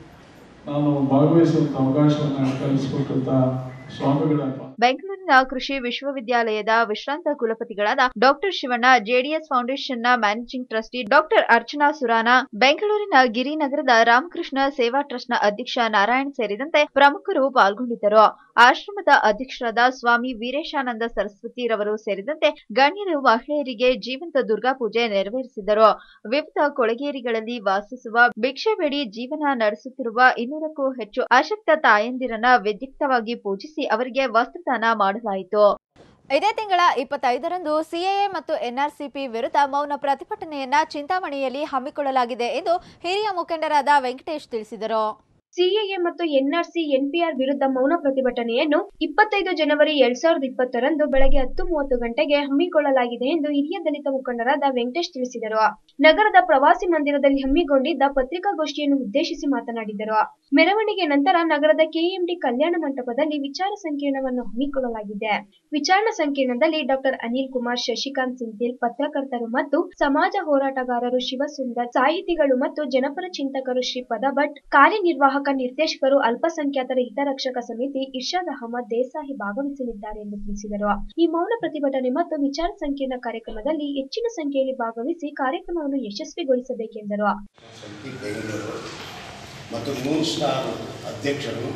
ನಾನು ಭಾಗವಹಿಸುವಂಥ ಅವಕಾಶವನ್ನು ಕಲಿಸಿಕೊಟ್ಟಂಥ ಸ್ವಾಮಿಗಳ ಬೆಂಗಳೂರಿನ ಕೃಷಿ ವಿಶ್ವವಿದ್ಯಾಲಯದ ವಿಶ್ರಾಂತ ಕುಲಪತಿಗಳಾದ ಡಾಕ್ಟರ್ ಶಿವಣ್ಣ ಜೆಡಿಎಸ್ ಫೌಂಡೇಶನ್ನ managing trustee doctor Archana Surana ಬೆಂಗಳೂರಿನ ಗಿರಿನಗರದ ರಾಮಕೃಷ್ಣ ಸೇವಾ ಟ್ರಸ್ಟ್ನ ಅಧ್ಯಕ್ಷ ನಾರಾಯಣ್ ಸೇರಿದಂತೆ ಪ್ರಮುಖರು ಪಾಲ್ಗೊಂಡಿದ್ದರು ಆಶ್ರಮದ ಅಧ್ಯಕ್ಷರಾದ ಸ್ವಾಮಿ ವೀರೇಶಾನಂದ ಸರಸ್ವತಿ ರವರು ಸೇರಿದಂತೆ ಗಣ್ಯರು ಮಹಿಳೆಯರಿಗೆ ಜೀವಂತ ದುರ್ಗಾ ಪೂಜೆ ನೆರವೇರಿಸಿದರು ವಿವಿಧ ಕೊಳಗೇರಿಗಳಲ್ಲಿ ವಾಸಿಸುವ ಭಿಕ್ಷೆ ಬೇಡಿ ಜೀವನ ನಡೆಸುತ್ತಿರುವ ಇನ್ನೂರಕ್ಕೂ ಹೆಚ್ಚು ಅಶಕ್ತ ತಾಯಂದಿರನ್ನ ವಿದ್ಯುಕ್ತವಾಗಿ ಪೂಜಿಸಿ ಅವರಿಗೆ ವಸ್ತ್ರದಾನ ಮಾಡಲಾಯಿತು ಇದೇ ತಿಂಗಳ ಇಪ್ಪತ್ತೈದರಂದು ಸಿಎಎ ಮತ್ತು ಎನ್ಆರ್ಸಿಪಿ ವಿರುದ್ಧ ಮೌನ ಪ್ರತಿಭಟನೆಯನ್ನ ಚಿಂತಾಮಣಿಯಲ್ಲಿ ಹಮ್ಮಿಕೊಳ್ಳಲಾಗಿದೆ ಎಂದು ಹಿರಿಯ ಮುಖಂಡರಾದ ವೆಂಕಟೇಶ್ ತಿಳಿಸಿದರು ಸಿಎಎ ಮತ್ತು ಎನ್ಆರ್ಸಿ ಎನ್ಪಿಆರ್ ವಿರುದ್ಧ ಮೌನ ಪ್ರತಿಭಟನೆಯನ್ನು ಇಪ್ಪತ್ತೈದು ಜನವರಿ ಎರಡ್ ಸಾವಿರದ ಇಪ್ಪತ್ತರಂದು ಬೆಳಗ್ಗೆ ಹತ್ತು ಮೂವತ್ತು ಗಂಟೆಗೆ ಹಮ್ಮಿಕೊಳ್ಳಲಾಗಿದೆ ಎಂದು ಹಿರಿಯ ದಲಿತ ಮುಖಂಡರಾದ ವೆಂಕಟೇಶ್ ತಿಳಿಸಿದರು ನಗರದ ಪ್ರವಾಸಿ ಮಂದಿರದಲ್ಲಿ ಹಮ್ಮಿಕೊಂಡಿದ್ದ ಪತ್ರಿಕಾಗೋಷ್ಠಿಯನ್ನು ಉದ್ದೇಶಿಸಿ ಮಾತನಾಡಿದರು ಮೆರವಣಿಗೆ ನಂತರ ನಗರದ ಕೆಎಂಡಿ ಕಲ್ಯಾಣ ಮಂಟಪದಲ್ಲಿ ವಿಚಾರ ಸಂಕಿರಣವನ್ನು ಹಮ್ಮಿಕೊಳ್ಳಲಾಗಿದೆ ವಿಚಾರಣಾ ಸಂಕಿರಣದಲ್ಲಿ ಡಾಕ್ಟರ್ ಅನಿಲ್ ಕುಮಾರ್ ಶಶಿಕಾಂತ್ ಸಿಂಥಿಲ್ ಪತ್ರಕರ್ತರು ಮತ್ತು ಸಮಾಜ ಹೋರಾಟಗಾರರು ಶಿವಸುಂದರ್ ಸಾಹಿತಿಗಳು ಮತ್ತು ಜನಪರ ಚಿಂತಕರು ಶ್ರೀಪದ ಭಟ್ ಕಾರ್ಯನಿರ್ವಾಹಕ ನಿರ್ದೇಶಕರು ಅಲ್ಪಸಂಖ್ಯಾತರ ಹಿತರಕ್ಷಕ ಸಮಿತಿ ಇರ್ಷಾದ್ ಅಹಮದ್ ದೇಸಾಯಿ ಭಾಗವಹಿಸಲಿದ್ದಾರೆ ಎಂದು ತಿಳಿಸಿದರು ಈ ಮೌನ ಪ್ರತಿಭಟನೆ ಮತ್ತು ವಿಚಾರ ಸಂಕಿರಣ ಕಾರ್ಯಕ್ರಮದಲ್ಲಿ ಹೆಚ್ಚಿನ ಸಂಖ್ಯೆಯಲ್ಲಿ ಭಾಗವಹಿಸಿ ಕಾರ್ಯಕ್ರಮವನ್ನು ಯಶಸ್ವಿಗೊಳಿಸಬೇಕೆಂದರು ಶಕ್ತಿ ಬೆಂಗಳೂರು ಮತ್ತು ಮೂನ್ ಸ್ಟಾರ್ ಅಧ್ಯಕ್ಷರು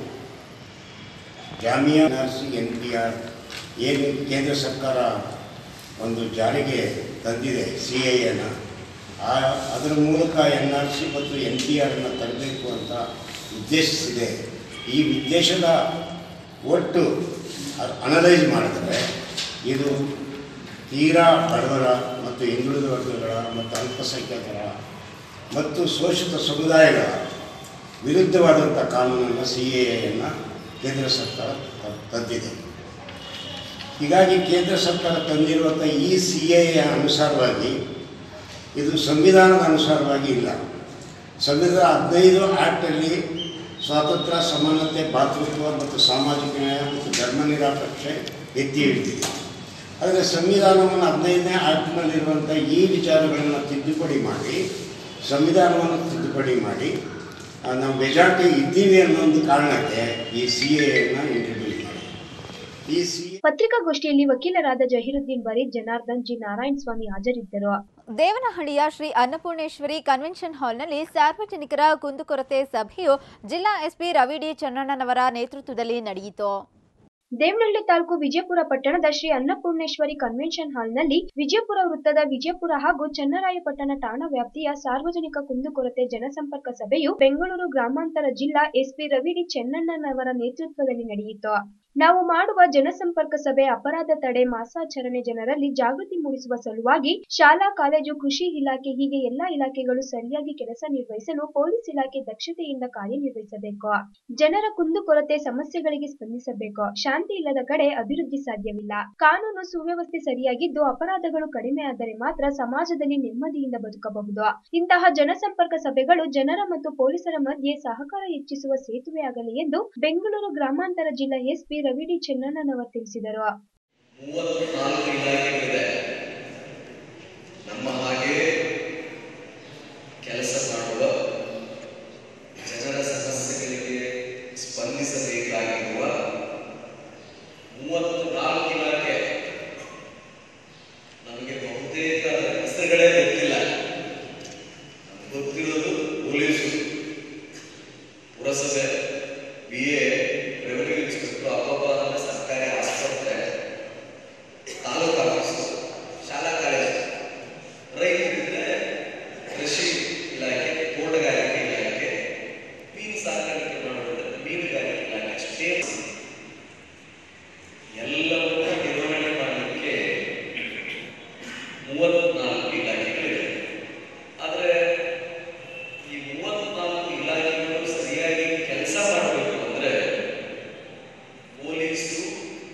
Jamia N R C N P R ಏನು ಕೇಂದ್ರ ಸರ್ಕಾರ ಒಂದು ಜಾರಿಗೆ ತಂದಿದೆ ಸಿ ಐ ಎನ ಆ ಅದರ ಮೂಲಕ ಎನ್ ಆರ್ ಸಿ ಮತ್ತು ಎನ್ ಪಿ ಆರನ್ನು ತರಬೇಕು ಅಂತ ಉದ್ದೇಶಿಸಿದೆ ಈ ಉದ್ದೇಶದ ಒಟ್ಟು ಅನಲೈಸ್ ಮಾಡಿದರೆ ಇದು ತೀರಾ ಬಡವರ ಮತ್ತು ಹಿಂದುಳಿದ ವರ್ಗಗಳ ಮತ್ತು ಅಲ್ಪಸಂಖ್ಯಾತರ ಮತ್ತು ಶೋಷಿತ ಸಮುದಾಯಗಳ ವಿರುದ್ಧವಾದಂಥ ಕಾನೂನನ್ನು ಸಿ ಎ ಎನ್ನು ಕೇಂದ್ರ ಸರ್ಕಾರ ತ- ತಂದಿದೆ ಹೀಗಾಗಿ ಕೇಂದ್ರ ಸರ್ಕಾರ ತಂದಿರುವಂಥ ಈ ಸಿ ಎ ಅನುಸಾರವಾಗಿ ಇದು ಸಂವಿಧಾನದ ಅನುಸಾರವಾಗಿ ಇಲ್ಲ ಸಂವಿಧಾನ ಹದಿನೈದು ಆ್ಯಕ್ಟಲ್ಲಿ ಸ್ವಾತಂತ್ರ್ಯ ಸಮಾನತೆ ಭಾತೃತ್ವ ಮತ್ತು ಸಾಮಾಜಿಕ ನ್ಯಾಯ ಮತ್ತು ಧರ್ಮ ನಿರಾಪೇಕ್ಷೆ ಎತ್ತಿ ಹಿಡಿದಿದೆ ಆದರೆ ಸಂವಿಧಾನವನ್ನು ಹದಿನೈದನೇ ಆ್ಯಕ್ಟ್ನಲ್ಲಿರುವಂಥ ಈ ವಿಚಾರಗಳನ್ನು ತಿದ್ದುಪಡಿ ಮಾಡಿ ಸಂವಿಧಾನವನ್ನು ತಿದ್ದುಪಡಿ ಮಾಡಿ ಆ, ನಾವು ಮೆಜಾರಿಟಿ ಇದ್ದೀವಿ ಅನ್ನೋ ಒಂದು ಕಾರಣಕ್ಕೆ ಈ ಸಿ ಎಯನ್ನು ಇಂಟ್ರಡ್ಯೂಸ್ ಮಾಡಿ ಈ ಸಿ ಪತ್ರಿಕಾಗೋಷ್ಠಿಯಲ್ಲಿ ವಕೀಲರಾದ ಜಹೀರುದ್ದೀನ್ ಬರೀದ್ ಜನಾರ್ದನ್ ಜಿ ನಾರಾಯಣ ಸ್ವಾಮಿ ಹಾಜರಿದ್ದರು ದೇವನಹಳ್ಳಿಯ ಶ್ರೀ ಅನ್ನಪೂರ್ಣೇಶ್ವರಿ ಕನ್ವೆನ್ಷನ್ ಹಾಲ್ನಲ್ಲಿ ಸಾರ್ವಜನಿಕರ ಕುಂದುಕೊರತೆ ಸಭೆಯು ಜಿಲ್ಲಾ ಎಸ್ಪಿ ರವಿ ಡಿ ಚನ್ನಣ್ಣನವರ ನೇತೃತ್ವದಲ್ಲಿ ನಡೆಯಿತು ದೇವನಹಳ್ಳಿ ತಾಲೂಕು ವಿಜಯಪುರ ಪಟ್ಟಣದ ಶ್ರೀ ಅನ್ನಪೂರ್ಣೇಶ್ವರಿ ಕನ್ವೆನ್ಷನ್ ಹಾಲ್ನಲ್ಲಿ ವಿಜಯಪುರ ವೃತ್ತದ ವಿಜಯಪುರ ಹಾಗೂ ಚನ್ನರಾಯಪಟ್ಟಣ ಠಾಣಾ ವ್ಯಾಪ್ತಿಯ ಸಾರ್ವಜನಿಕ ಕುಂದುಕೊರತೆ ಜನಸಂಪರ್ಕ ಸಭೆಯು ಬೆಂಗಳೂರು ಗ್ರಾಮಾಂತರ ಜಿಲ್ಲಾ ಎಸ್ಪಿ ರವಿ ಡಿ ಚೆನ್ನಣ್ಣನವರ ನೇತೃತ್ವದಲ್ಲಿ ನಡೆಯಿತು ನಾವು ಮಾಡುವ ಜನಸಂಪರ್ಕ ಸಭೆ ಅಪರಾಧ ತಡೆ ಮಾಸಾಚರಣೆ ಜನರಲ್ಲಿ ಜಾಗೃತಿ ಮೂಡಿಸುವ ಸಲುವಾಗಿ ಶಾಲಾ ಕಾಲೇಜು ಕೃಷಿ ಇಲಾಖೆ ಹೀಗೆ ಎಲ್ಲಾ ಇಲಾಖೆಗಳು ಸರಿಯಾಗಿ ಕೆಲಸ ನಿರ್ವಹಿಸಲು ಪೊಲೀಸ್ ಇಲಾಖೆ ದಕ್ಷತೆಯಿಂದ ಕಾರ್ಯನಿರ್ವಹಿಸಬೇಕು ಜನರ ಕುಂದುಕೊರತೆ ಸಮಸ್ಯೆಗಳಿಗೆ ಸ್ಪಂದಿಸಬೇಕು ಶಾಂತಿ ಇಲ್ಲದ ಕಡೆ ಅಭಿವೃದ್ಧಿ ಸಾಧ್ಯವಿಲ್ಲ ಕಾನೂನು ಸುವ್ಯವಸ್ಥೆ ಸರಿಯಾಗಿದ್ದು ಅಪರಾಧಗಳು ಕಡಿಮೆ ಆದರೆ ಮಾತ್ರ ಸಮಾಜದಲ್ಲಿ ನೆಮ್ಮದಿಯಿಂದ ಬದುಕಬಹುದು ಇಂತಹ ಜನಸಂಪರ್ಕ ಸಭೆಗಳು ಜನರ ಮತ್ತು ಪೊಲೀಸರ ಮಧ್ಯೆ ಸಹಕಾರ ಹೆಚ್ಚಿಸುವ ಸೇತುವೆಯಾಗಲಿ ಎಂದು ಬೆಂಗಳೂರು ಗ್ರಾಮಾಂತರ ಜಿಲ್ಲಾ ಎಸ್ಪಿ ರವಿ ಡಿ ಚೆನ್ನಣ್ಣನವರ್ ತಿಳಿಸಿದರು ಮೂವತ್ನಾಲ್ಕು ಇಲಾಖೆಗಳಿದೆ ನಮ್ಮ ಹಾಗೆ ಕೆಲಸ ಮಾಡುವ ಜನರ ಸಮಸ್ಯೆಗಳಿಗೆ ಸ್ಪಂದಿಸಬೇಕಾಗಿರುವ ಮೂವತ್ತು ನಾಲ್ಕು ಇಲಾಖೆ ನಮಗೆ ಬಹುತೇಕ ಅದರ ಹೆಸರುಗಳೇ ಗೊತ್ತಿಲ್ಲ ನಮ್ಗೆ ಗೊತ್ತಿರೋದು ಪೊಲೀಸು ಪುರಸಭೆ ಬಿ ಎ ರೆವೆನ್ಯೂ ಇನ್ಸ್ಪೆಕ್ಟರ್ ಅಬ್ಬಬ್ಬ ಅಂದ್ರೆ ಸರ್ಕಾರಿ ಆಸ್ಪತ್ರೆ ತಾಲೂಕು ಆಫೀಸು ಶಾಲಾ ಕಾಲೇಜು ರೈತರಿದ್ರೆ ಕೃಷಿ ಇಲಾಖೆ ತೋಟಗಾರಿಕೆ ಇಲಾಖೆ ಮೀನು ಸಾಕಾಣಿಕೆ ಮಾಡೋದ್ರೆ ಮೀನುಗಾರಿಕೆ ಇಲಾಖೆ ಅಷ್ಟೇ ಎಲ್ಲವನ್ನೂ ನಿರ್ವಹಣೆ ಮಾಡಲಿಕ್ಕೆ ಮೂವತ್ನಾಲ್ಕು ಇಲಾಖೆಗಳಿವೆ ಆದರೆ ಈ ಮೂವತ್ನಾಲ್ಕು ಇಲಾಖೆಗಳು ಸರಿಯಾಗಿ ಕೆಲಸ ಮಾಡಬೇಕು ಅಂದ್ರೆ ಪೊಲೀಸರು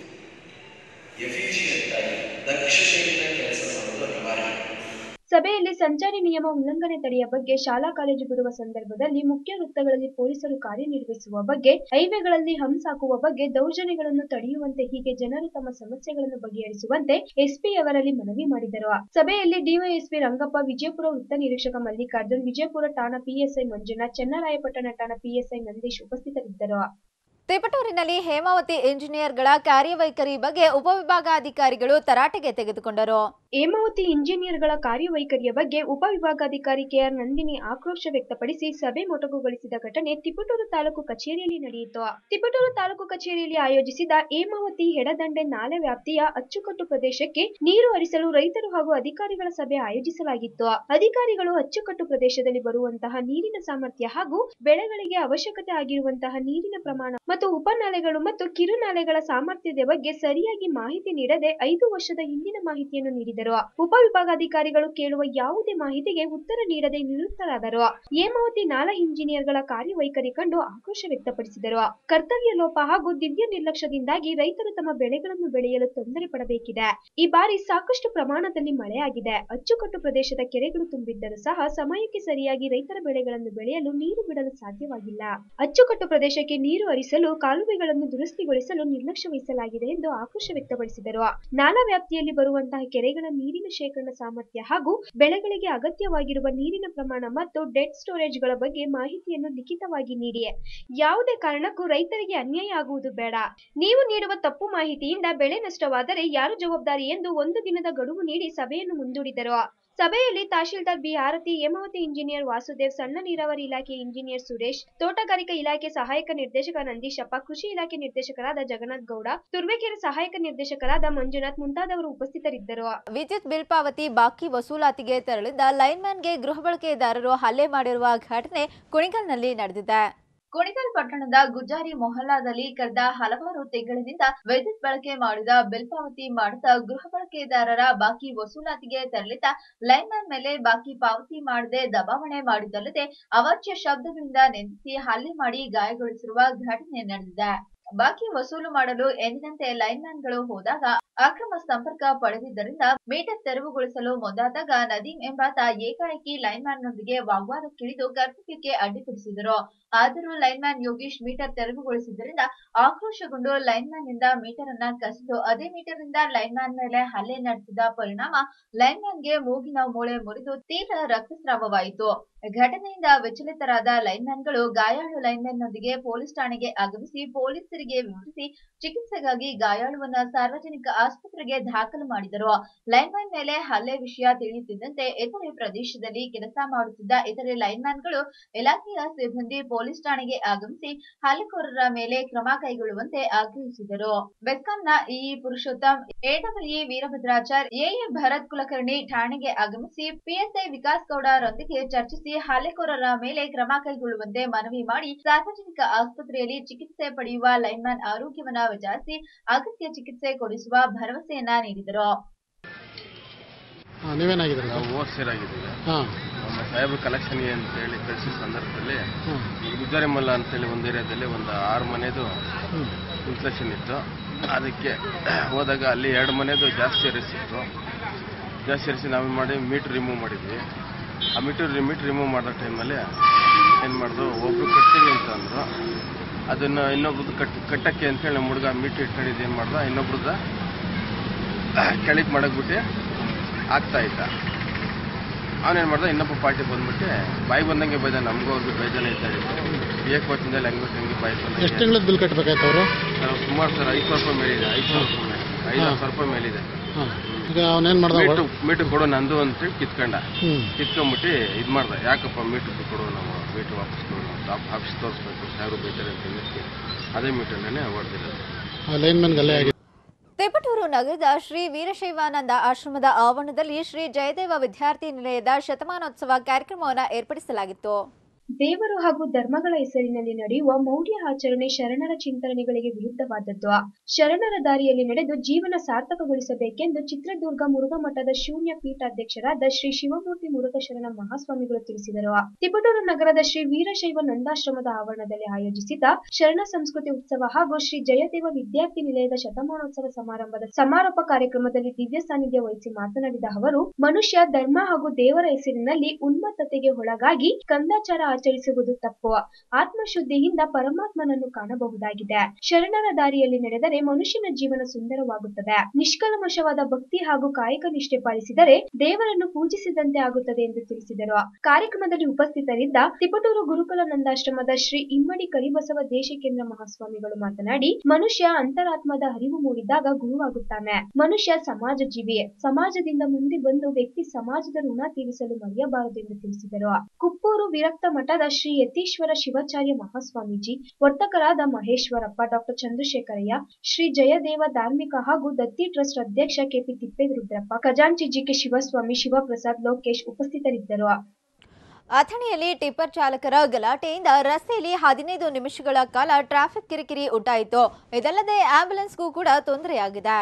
ಎಫಿಷಿಯಂಟ್ ಆಗಿ ದಕ್ಷತೆಯಿಂದ ಕೆಲಸ ಮಾಡೋದು ಅನಿವಾರ್ಯ ಸಭೆಯಲ್ಲಿ ಸಂಚಾರಿ ನಿಯಮ ಉಲ್ಲಂಘನೆ ತಡೆಯ ಬಗ್ಗೆ ಶಾಲಾ ಕಾಲೇಜು ಬಿಡುವ ಸಂದರ್ಭದಲ್ಲಿ ಮುಖ್ಯ ವೃತ್ತಗಳಲ್ಲಿ ಪೊಲೀಸರು ಕಾರ್ಯನಿರ್ವಹಿಸುವ ಬಗ್ಗೆ ಹೈವೇಗಳಲ್ಲಿ ಹಂಸ್ ಹಾಕುವ ಬಗ್ಗೆ ದೌರ್ಜನ್ಯಗಳನ್ನು ತಡೆಯುವಂತೆ ಹೀಗೆ ಜನರು ತಮ್ಮ ಸಮಸ್ಯೆಗಳನ್ನು ಬಗೆಹರಿಸುವಂತೆ ಎಸ್ಪಿ ಅವರಲ್ಲಿ ಮನವಿ ಮಾಡಿದರು ಸಭೆಯಲ್ಲಿ ಡಿವೈಎಸ್ಪಿ ರಂಗಪ್ಪ ವಿಜಯಪುರ ವೃತ್ತ ನಿರೀಕ್ಷಕ ಮಲ್ಲಿಕಾರ್ಜುನ್ ವಿಜಯಪುರ ಠಾಣಾ ಪಿಎಸ್ಐ ಮಂಜುನಾಥ್ ಚನ್ನರಾಯಪಟ್ಟಣ ಠಾಣಾ ಪಿಎಸ್ಐ ನಂದೀಶ್ ಉಪಸ್ಥಿತರಿದ್ದರು ತಿಪಟೂರಿನಲ್ಲಿ ಹೇಮಾವತಿ ಇಂಜಿನಿಯರ್ಗಳ ಕಾರ್ಯವೈಖರಿ ಬಗ್ಗೆ ಉಪವಿಭಾಗಾಧಿಕಾರಿಗಳು ತರಾಟೆಗೆ ತೆಗೆದುಕೊಂಡರು ಹೇಮಾವತಿ ಇಂಜಿನಿಯರ್ಗಳ ಕಾರ್ಯವೈಖರಿಯ ಬಗ್ಗೆ ಉಪವಿಭಾಗಾಧಿಕಾರಿ ಕೆಆರ್ ನಂದಿನಿ ಆಕ್ರೋಶ ವ್ಯಕ್ತಪಡಿಸಿ ಸಭೆ ಮೊಟಕುಗೊಳಿಸಿದ ಘಟನೆ ತಿಪಟೂರು ತಾಲೂಕು ಕಚೇರಿಯಲ್ಲಿ ನಡೆಯಿತು ತಿಪಟೂರು ತಾಲೂಕು ಕಚೇರಿಯಲ್ಲಿ ಆಯೋಜಿಸಿದ ಹೇಮಾವತಿ ಎಡದಂಡೆ ನಾಲೆ ವ್ಯಾಪ್ತಿಯ ಅಚ್ಚುಕಟ್ಟು ಪ್ರದೇಶಕ್ಕೆ ನೀರು ಹರಿಸಲು ರೈತರು ಹಾಗೂ ಅಧಿಕಾರಿಗಳ ಸಭೆ ಆಯೋಜಿಸಲಾಗಿತ್ತು ಅಧಿಕಾರಿಗಳು ಅಚ್ಚುಕಟ್ಟು ಪ್ರದೇಶದಲ್ಲಿ ಬರುವಂತಹ ನೀರಿನ ಸಾಮರ್ಥ್ಯ ಹಾಗೂ ಬೆಳೆಗಳಿಗೆ ಅವಶ್ಯಕತೆ ಆಗಿರುವಂತಹ ನೀರಿನ ಪ್ರಮಾಣ ಮತ್ತು ಉಪನಾಲೆಗಳು ಮತ್ತು ಕಿರುನಾಲೆಗಳ ಸಾಮರ್ಥ್ಯದ ಬಗ್ಗೆ ಸರಿಯಾಗಿ ಮಾಹಿತಿ ನೀಡದೆ ಐದು ವರ್ಷದ ಹಿಂದಿನ ಮಾಹಿತಿಯನ್ನು ನೀಡಿದರು ಉಪವಿಭಾಗಾಧಿಕಾರಿಗಳು ಕೇಳುವ ಯಾವುದೇ ಮಾಹಿತಿಗೆ ಉತ್ತರ ನೀಡದೆ ನಿವೃತ್ತರಾದರು ಹೇಮಾವತಿ ನಾಲಾ ಇಂಜಿನಿಯರ್ಗಳ ಕಾರ್ಯವೈಖರಿ ಕಂಡು ಆಕ್ರೋಶ ವ್ಯಕ್ತಪಡಿಸಿದರು ಕರ್ತವ್ಯ ಲೋಪ ಹಾಗೂ ದಿವ್ಯ ನಿರ್ಲಕ್ಷ್ಯದಿಂದಾಗಿ ರೈತರು ತಮ್ಮ ಬೆಳೆಗಳನ್ನು ಬೆಳೆಯಲು ತೊಂದರೆ ಪಡಬೇಕಿದೆ ಈ ಬಾರಿ ಸಾಕಷ್ಟು ಪ್ರಮಾಣದಲ್ಲಿ ಮಳೆಯಾಗಿದೆ ಅಚ್ಚುಕಟ್ಟು ಪ್ರದೇಶದ ಕೆರೆಗಳು ತುಂಬಿದ್ದರೂ ಸಹ ಸಮಯಕ್ಕೆ ಸರಿಯಾಗಿ ರೈತರ ಬೆಳೆಗಳನ್ನು ಬೆಳೆಯಲು ನೀರು ಬಿಡಲು ಸಾಧ್ಯವಾಗಿಲ್ಲ ಅಚ್ಚುಕಟ್ಟು ಪ್ರದೇಶಕ್ಕೆ ನೀರು ಹರಿಸಲು ಕಾಲುವೆಗಳನ್ನು ದುರಸ್ತಿಗೊಳಿಸಲು ನಿರ್ಲಕ್ಷ್ಯ ವಹಿಸಲಾಗಿದೆ ಎಂದು ಆಕ್ರೋಶ ವ್ಯಕ್ತಪಡಿಸಿದರು ನಾಲಾ ವ್ಯಾಪ್ತಿಯಲ್ಲಿ ಬರುವಂತಹ ಕೆರೆಗಳ ನೀರಿನ ಶೇಖರಣಾ ಸಾಮರ್ಥ್ಯ ಹಾಗೂ ಬೆಳೆಗಳಿಗೆ ಅಗತ್ಯವಾಗಿರುವ ನೀರಿನ ಪ್ರಮಾಣ ಮತ್ತು ಡೆಡ್ ಸ್ಟೋರೇಜ್ಗಳ ಬಗ್ಗೆ ಮಾಹಿತಿಯನ್ನು ಲಿಖಿತವಾಗಿ ನೀಡಿ ಯಾವುದೇ ಕಾರಣಕ್ಕೂ ರೈತರಿಗೆ ಅನ್ಯಾಯ ಆಗುವುದು ಬೇಡ ನೀವು ನೀಡುವ ತಪ್ಪು ಮಾಹಿತಿಯಿಂದ ಬೆಳೆ ನಷ್ಟವಾದರೆ ಯಾರು ಜವಾಬ್ದಾರಿ ಎಂದು ಒಂದು ದಿನದ ಗಡುವು ನೀಡಿ ಸಭೆಯನ್ನು ಮುಂದೂಡಿದರು ಸಭೆಯಲ್ಲಿ ತಹಶೀಲ್ದಾರ್ ಬಿ ಆರತಿ ಹೇಮಾವತಿ ಇಂಜಿನಿಯರ್ ವಾಸುದೇವ್ ಸಣ್ಣ ನೀರಾವರಿ ಇಲಾಖೆ ಇಂಜಿನಿಯರ್ ಸುರೇಶ್ ತೋಟಗಾರಿಕಾ ಇಲಾಖೆ ಸಹಾಯಕ ನಿರ್ದೇಶಕ ನಂದೀಶಪ್ಪ ಕೃಷಿ ಇಲಾಖೆ ನಿರ್ದೇಶಕರಾದ ಜಗನ್ನಾಥ್ ಗೌಡ ತುರ್ವೇಕೆರೆ ಸಹಾಯಕ ನಿರ್ದೇಶಕರಾದ ಮಂಜುನಾಥ್ ಮುಂತಾದವರು ಉಪಸ್ಥಿತರಿದ್ದರು ವಿದ್ಯುತ್ ಬಿಲ್ ಪಾವತಿ ಬಾಕಿ ವಸೂಲಾತಿಗೆ ತೆರಳಿದ್ದ ಲೈನ್ಮ್ಯಾನ್ಗೆ ಗೃಹ ಬಳಕೆದಾರರು ಹಲ್ಲೆ ಮಾಡಿರುವ ಘಟನೆ ಕುಣಿಗಲ್ನಲ್ಲಿ ನಡೆದಿದೆ ಕುಣಿಗಲ್ ಪಟ್ಟಣದ ಗುಜ್ಜಾರಿ ಮೊಹಲ್ಲಾದಲ್ಲಿ ಕಳೆದ ಹಲವಾರು ತಿಂಗಳಿನಿಂದ ವಿದ್ಯುತ್ ಬಳಕೆ ಮಾಡಿದ ಬಿಲ್ ಪಾವತಿ ಮಾಡದ ಗೃಹ ಬಳಕೆದಾರರ ಬಾಕಿ ವಸೂಲಾತಿಗೆ ತೆರಳಿದ್ದ ಲೈನ್ಮ್ಯಾನ್ ಮೇಲೆ ಬಾಕಿ ಪಾವತಿ ಮಾಡದೆ ದಬಾವಣೆ ಮಾಡಿದ್ದಲ್ಲದೆ ಅವಾಚ್ಯ ಶಬ್ದಗಳಿಂದ ನಿಂದಿಸಿ ಹಲ್ಲೆ ಮಾಡಿ ಗಾಯಗೊಳಿಸಿರುವ ಘಟನೆ ನಡೆದಿದೆ ಬಾಕಿ ವಸೂಲು ಮಾಡಲು ಎಂದಿನಂತೆ ಲೈನ್ಮ್ಯಾನ್ಗಳು ಹೋದಾಗ ಅಕ್ರಮ ಸಂಪರ್ಕ ಪಡೆದಿದ್ದರಿಂದ ಮೀಟರ್ ತೆರವುಗೊಳಿಸಲು ಮುಂದಾದಾಗ ನದೀಂ ಎಂಬಾತ ಏಕಾಏಕಿ ಲೈನ್ಮ್ಯಾನ್ನೊಂದಿಗೆ ವಾಗ್ವಾದಕ್ಕಿಳಿದು ಕರ್ತವ್ಯಕ್ಕೆ ಅಡ್ಡಿಪಡಿಸಿದರು ಆದರೂ ಲೈನ್ಮ್ಯಾನ್ ಯೋಗೀಶ್ ಮೀಟರ್ ತೆರವುಗೊಳಿಸಿದ್ದರಿಂದ ಆಕ್ರೋಶಗೊಂಡು ಲೈನ್ಮ್ಯಾನ್ ನಿಂದ ಮೀಟರ್ ಅನ್ನ ಕಸಿದು ಅದೇ ಮೀಟರ್ ನಿಂದ ಲೈನ್ಮ್ಯಾನ್ ಮೇಲೆ ಹಲ್ಲೆ ನಡೆಸಿದ ಪರಿಣಾಮ ಲೈನ್ಮ್ಯಾನ್ಗೆ ಮೂಗಿನ ಮೂಳೆ ಮುರಿದು ತೀವ್ರ ರಕ್ತಸ್ರಾವವಾಯಿತು ಘಟನೆಯಿಂದ ವಿಚಲಿತರಾದ ಲೈನ್ಮ್ಯಾನ್ಗಳು ಗಾಯಾಳು ಲೈನ್ಮ್ಯಾನ್ನೊಂದಿಗೆ ಪೊಲೀಸ್ ಠಾಣೆಗೆ ಆಗಮಿಸಿ ಪೊಲೀಸರಿಗೆ ವಿವರಿಸಿ ಚಿಕಿತ್ಸೆಗಾಗಿ ಗಾಯಾಳುವನ್ನ ಸಾರ್ವಜನಿಕ ಆಸ್ಪತ್ರೆಗೆ ದಾಖಲು ಮಾಡಿದರು ಲೈನ್ಮ್ಯಾನ್ ಮೇಲೆ ಹಲ್ಲೆ ವಿಷಯ ತಿಳಿಯುತ್ತಿದ್ದಂತೆ ಇತರೆ ಪ್ರದೇಶದಲ್ಲಿ ಕೆಲಸ ಮಾಡುತ್ತಿದ್ದ ಇತರೆ ಲೈನ್ಮ್ಯಾನ್ಗಳು ಇಲಾಖೆಯ ಸಿಬ್ಬಂದಿ ಪೊಲೀಸ್ ಠಾಣೆಗೆ ಆಗಮಿಸಿ ಹಲ್ಲೆಕೋರರ ಮೇಲೆ ಕ್ರಮ ಕೈಗೊಳ್ಳುವಂತೆ ಆಗ್ರಹಿಸಿದರು ಬೆಸ್ಕಾಂನ EE Purushottam AW Veerabhadrachar AA Bharath Kulkarni ಠಾಣೆಗೆ ಆಗಮಿಸಿ ಪಿಎಸ್ಐ ವಿಕಾಸ್ ಗೌಡರೊಂದಿಗೆ ಚರ್ಚಿಸಿ ಗುರುತಿಸಿ ಹಲ್ಲೆಕೋರರ ಮೇಲೆ ಕ್ರಮ ಕೈಗೊಳ್ಳುವಂತೆ ಮನವಿ ಮಾಡಿ ಸಾರ್ವಜನಿಕ ಆಸ್ಪತ್ರೆಯಲ್ಲಿ ಚಿಕಿತ್ಸೆ ಪಡೆಯುವ ಲೈನ್ಮನ್ ಆರೋಗ್ಯವನ್ನ ವಿಚಾರಿಸಿ ಅಗತ್ಯ ಚಿಕಿತ್ಸೆ ಕೊಡಿಸುವ ಭರವಸೆಯನ್ನ ನೀಡಿದರು ಹಾಂ ನೀವೇನಾಗಿದ್ದೀರಿ ನಾವು ಓವರ್ಸೇರ್ ಆಗಿದ್ದೀವಿ ಹಾಂ ನಮ್ಮ ಸಾಹೇಬ್ರ ಕಲೆಕ್ಷನ್ಗೆ ಅಂತ ಹೇಳಿ ಕಳಿಸಿದ ಸಂದರ್ಭದಲ್ಲಿ ಹ್ಮ್. ಈ ಗುಜ್ಜಾರಿ ಮಲ್ಲ ಅಂತೇಳಿ ಒಂದು ಏರಿಯಾದಲ್ಲಿ ಒಂದು ಆರು ಮನೆದು ಹ್ಞೂ ಇನ್ಸ್ಟ್ರಕ್ಷನ್ ಇತ್ತು ಅದಕ್ಕೆ ಹೋದಾಗ ಅಲ್ಲಿ ಎರಡು ಮನೆದು ಜಾಸ್ತಿ ಎರಿಸಿತ್ತು ಜಾಸ್ತಿ ಎರಿಸಿ ನಾವೇನು ಮಾಡಿ ಮೀಟ್ರ್ ರಿಮೂವ್ ಮಾಡಿದ್ವಿ ಆ ಮೀಟರ್ ಮೀಟ್ರ್ ರಿಮೂವ್ ಮಾಡೋ ಟೈಮಲ್ಲಿ ಏನು ಮಾಡ್ದು ಒಬ್ರು ಕಟ್ತೀವಿ ಅಂತ ಅಂದರು ಅದನ್ನು ಇನ್ನೊಬ್ರದ್ದು ಕಟ್ ಕಟ್ಟಕ್ಕೆ ಅಂತೇಳಿ ನಮ್ಮ ಹುಡುಗ ಮೀಟ್ರ್ ಇಟ್ಕೊಂಡಿದ್ದು ಏನು ಮಾಡ್ದ ಇನ್ನೊಬ್ರದ್ದು ಕೆಳಗೆ ಮಾಡಕ್ಬಿಟ್ಟು ಆಗ್ತಾ ಇದ್ದ ಅವನೇನು ಮಾಡ್ದ ಇನ್ನೊಬ್ಬ ಪಾರ್ಟಿ ಬಂದ್ಬಿಟ್ಟು ಬಾಯಿ ಬಂದಂಗೆ ಬೈದ ನಮಗೂ ಅವ್ರಿಗೆ ಬೇಜಾನ ಇದ್ದಾರೆ ಏಕವಚನದಲ್ಲಿ ಹಂಗೆ ಹಂಗೆ ಬಾಯಿ ಎಷ್ಟು ಬಂದಂಗೆ ತಿಂಗಳದ್ದು ಬಿಲ್ ಕಟ್ಟಬೇಕಾಯ್ತು ಅವರು ನಾವು ಸುಮಾರು ಸರ್ ಐದು ಸಾವಿರ ರೂಪಾಯಿ ಮೇಲಿದೆ ಐದು ಸಾವಿರ ರೂಪಾಯಿ ಮೇಲೆ ಐದು ಹಾ. ಸಾವಿರ ರೂಪಾಯಿ ಮೇಲಿದೆ ಹಾಂ ಈಗ ಅವನೇನು ಮಾಡ್ದ ಮೀಟ್ರ್ ಮೀಟ್ರ್ ಕೊಡು ನಂದು ಅಂತೇಳಿ ಕಿತ್ಕೊಂಡ ಹ್ಞೂ ಕಿತ್ಕೊಂಬಿಟ್ಟು ಇದು ಮಾಡ್ದೆ ಯಾಕಪ್ಪ ಮೀಟ್ರ್ ಕೊಡು ನಾವು ಮೀಟ್ರ್ ವಾಪಸ್ ಕೊಡು ನಾವು ಆಫೀಸ್ ತೋರಿಸ್ಬೇಕು ಸಾವಿರ ಬೈತಾರೆ ಅಂತ ಹೇಳಿ ಅದೇ ಮೀಟ್ರಲ್ಲೇ ಹೊಡೆದಿರೋದು ಆ ಲೈನ್ಮನ್ಗೆ ಅಲ್ಲೇ ಆಗಿದೆ ತಿಪಟೂರು ನಗರದ ಶ್ರೀ ವೀರಶೈವಾನಂದ ಆಶ್ರಮದ ಆವರಣದಲ್ಲಿ ಶ್ರೀ ಜಯದೇವ ವಿದ್ಯಾರ್ಥಿ ನಿಲಯದ ಶತಮಾನೋತ್ಸವ ಕಾರ್ಯಕ್ರಮವನ್ನು ಏರ್ಪಡಿಸಲಾಗಿತ್ತು ದೇವರು ಹಾಗೂ ಧರ್ಮಗಳ ಹೆಸರಿನಲ್ಲಿ ನಡೆಯುವ ಮೌಢ್ಯ ಆಚರಣೆ ಶರಣರ ಚಿಂತನೆಗಳಿಗೆ ವಿರುದ್ಧವಾದದ್ದು ಶರಣರ ದಾರಿಯಲ್ಲಿ ನಡೆದು ಜೀವನ ಸಾರ್ಥಕಗೊಳಿಸಬೇಕೆಂದು ಚಿತ್ರದುರ್ಗ ಮುರುಘಮಠದ ಶೂನ್ಯ ಪೀಠಾಧ್ಯಕ್ಷರಾದ ಶ್ರೀ ಶಿವಮೂರ್ತಿ ಮುರುಘಶರಣ ಮಹಾಸ್ವಾಮಿಗಳು ತಿಳಿಸಿದರು ತಿಪಟೂರು ನಗರದ ಶ್ರೀ ವೀರಶೈವ ನಂದಾಶ್ರಮದ ಆವರಣದಲ್ಲಿ ಆಯೋಜಿಸಿದ್ದ ಶರಣ ಸಂಸ್ಕೃತಿ ಉತ್ಸವ ಹಾಗೂ ಶ್ರೀ ಜಯದೇವ ವಿದ್ಯಾರ್ಥಿ ನಿಲಯದ ಶತಮಾನೋತ್ಸವ ಸಮಾರಂಭದ ಸಮಾರೋಪ ಕಾರ್ಯಕ್ರಮದಲ್ಲಿ ದಿವ್ಯ ಸಾನ್ನಿಧ್ಯ ವಹಿಸಿ ಮಾತನಾಡಿದ ಅವರು ಮನುಷ್ಯ ಧರ್ಮ ಹಾಗೂ ದೇವರ ಹೆಸರಿನಲ್ಲಿ ಉನ್ಮತ್ತತೆಗೆ ಒಳಗಾಗಿ ಕಂದಾಚಾರ ಆಚರಿಸುವುದು ತಪ್ಪು ಆತ್ಮಶುದ್ಧಿಯಿಂದ ಪರಮಾತ್ಮನನ್ನು ಕಾಣಬಹುದಾಗಿದೆ ಶರಣರ ದಾರಿಯಲ್ಲಿ ನಡೆದರೆ ಮನುಷ್ಯನ ಜೀವನ ಸುಂದರವಾಗುತ್ತದೆ ನಿಷ್ಕಲ್ಮಶವಾದ ಭಕ್ತಿ ಹಾಗೂ ಕಾಯಕ ನಿಷ್ಠೆ ಪಾಲಿಸಿದರೆ ದೇವರನ್ನು ಪೂಜಿಸಿದಂತೆ ಆಗುತ್ತದೆ ಎಂದು ತಿಳಿಸಿದರು ಕಾರ್ಯಕ್ರಮದಲ್ಲಿ ಉಪಸ್ಥಿತರಿದ್ದ ತಿಪಟೂರು ಗುರುಕುಲ ನಂದಾಶ್ರಮದ ಶ್ರೀ ಇಮ್ಮಡಿ ಕರಿಬಸವ ದೇಶಿಕೇಂದ್ರ ಮಹಾಸ್ವಾಮಿಗಳು ಮಾತನಾಡಿ ಮನುಷ್ಯ ಅಂತರಾತ್ಮದ ಅರಿವು ಮೂಡಿದಾಗ ಗುರುವಾಗುತ್ತಾನೆ ಮನುಷ್ಯ ಸಮಾಜ ಜೀವಿ ಸಮಾಜದಿಂದ ಮುಂದೆ ಬಂದು ವ್ಯಕ್ತಿ ಸಮಾಜದ ಋಣ ತೀರಿಸಲು ಮರೆಯಬಾರದು ಎಂದು ತಿಳಿಸಿದರು ಕುಪ್ಪೂರು ವಿರಕ್ತ ಮಠದ ಶ್ರೀ ಯತೀಶ್ವರ ಶಿವಾಚಾರ್ಯ ಮಹಾಸ್ವಾಮೀಜಿ ವರ್ತಕರಾದ ಮಹೇಶ್ವರಪ್ಪ ಡಾಕ್ಟರ್ ಚಂದ್ರಶೇಖರಯ್ಯ ಶ್ರೀ ಜಯದೇವ ಧಾರ್ಮಿಕ ಹಾಗೂ ದತ್ತಿ ಟ್ರಸ್ಟ್ ಅಧ್ಯಕ್ಷ ಕೆಪಿ ತಿಪ್ಪೇರುದ್ರಪ್ಪ ಖಜಾಂಚಿ ಜಿಕೆ ಶಿವಸ್ವಾಮಿ ಶಿವಪ್ರಸಾದ್ ಲೋಕೇಶ್ ಉಪಸ್ಥಿತರಿದ್ದರು ಅಥಣಿಯಲ್ಲಿ ಟಿಪ್ಪರ್ ಚಾಲಕರ ಗಲಾಟೆಯಿಂದ ರಸ್ತೆಯಲ್ಲಿ ಹದಿನೈದು ನಿಮಿಷಗಳ ಕಾಲ ಟ್ರಾಫಿಕ್ ಕಿರಿಕಿರಿ ಉಂಟಾಯಿತು ಇದಲ್ಲದೆ ಆಂಬ್ಯುಲೆನ್ಸ್ಗೂ ಕೂಡ ತೊಂದರೆಯಾಗಿದೆ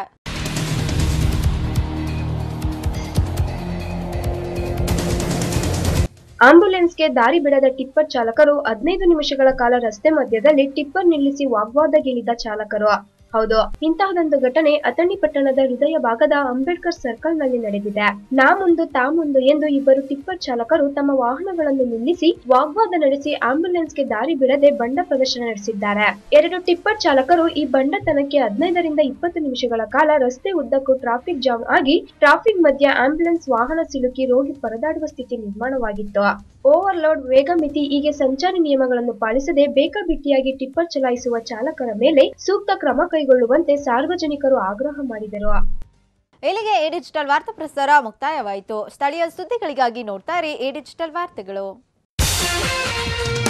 ಆಂಬ್ಯುಲೆನ್ಸ್ಗೆ ದಾರಿ ಬಿಡದ ಟಿಪ್ಪರ್ ಚಾಲಕರು ಹದಿನೈದು ನಿಮಿಷಗಳ ಕಾಲ ರಸ್ತೆ ಮಧ್ಯದಲ್ಲಿ ಟಿಪ್ಪರ್ ನಿಲ್ಲಿಸಿ ವಾಗ್ವಾದಗಿಳಿದ ಚಾಲಕರು ಹೌದು ಇಂತಹದೊಂದು ಘಟನೆ ಅಥಣಿ ಪಟ್ಟಣದ ಹೃದಯ ಭಾಗದ ಅಂಬೇಡ್ಕರ್ ಸರ್ಕಲ್ ನಲ್ಲಿ ನಡೆದಿದೆ ನಾ ಮುಂದು ತಾ ಮುಂದು ಎಂದು ಇಬ್ಬರು ಟಿಪ್ಪರ್ ಚಾಲಕರು ತಮ್ಮ ವಾಹನಗಳನ್ನು ನಿಲ್ಲಿಸಿ ವಾಗ್ವಾದ ನಡೆಸಿ ಆಂಬ್ಯುಲೆನ್ಸ್ಗೆ ದಾರಿ ಬಿಡದೆ ಬಂಡ ಪ್ರದರ್ಶನ ನಡೆಸಿದ್ದಾರೆ ಎರಡು ಟಿಪ್ಪರ್ ಚಾಲಕರು ಈ ಬಂಡತನಕ್ಕೆ ಹದಿನೈದರಿಂದ ಇಪ್ಪತ್ತು ನಿಮಿಷಗಳ ಕಾಲ ರಸ್ತೆ ಉದ್ದಕ್ಕೂ ಟ್ರಾಫಿಕ್ ಜಾಮ್ ಆಗಿ ಟ್ರಾಫಿಕ್ ಮಧ್ಯ ಆಂಬ್ಯುಲೆನ್ಸ್ ವಾಹನ ಸಿಲುಕಿ ರೋಗಿ ಪರದಾಡುವ ಸ್ಥಿತಿ ನಿರ್ಮಾಣವಾಗಿತ್ತು ಓವರ್ಲೋಡ್ ವೇಗ ಮಿತಿ ಹೀಗೆ ಸಂಚಾರಿ ನಿಯಮಗಳನ್ನು ಪಾಲಿಸದೆ ಬೇಕಾಬಿಟ್ಟಿಯಾಗಿ ಟಿಪ್ಪರ್ ಚಲಾಯಿಸುವ ಚಾಲಕರ ಮೇಲೆ ಸೂಕ್ತ ಕ್ರಮ ಕೈಗೊಳ್ಳುವಂತೆ ಸಾರ್ವಜನಿಕರು ಆಗ್ರಹ ಮಾಡಿದರು ಇಲ್ಲಿಗೆ ಎ ಡಿಜಿಟಲ್ ವಾರ್ತಾ ಪ್ರಸಾರ ಮುಕ್ತಾಯವಾಯಿತು ಸ್ಥಳೀಯ ಸುದ್ದಿಗಳಿಗಾಗಿ ನೋಡ್ತಾ ಇರಿ ಎ ಡಿಜಿಟಲ್ ವಾರ್ತೆಗಳು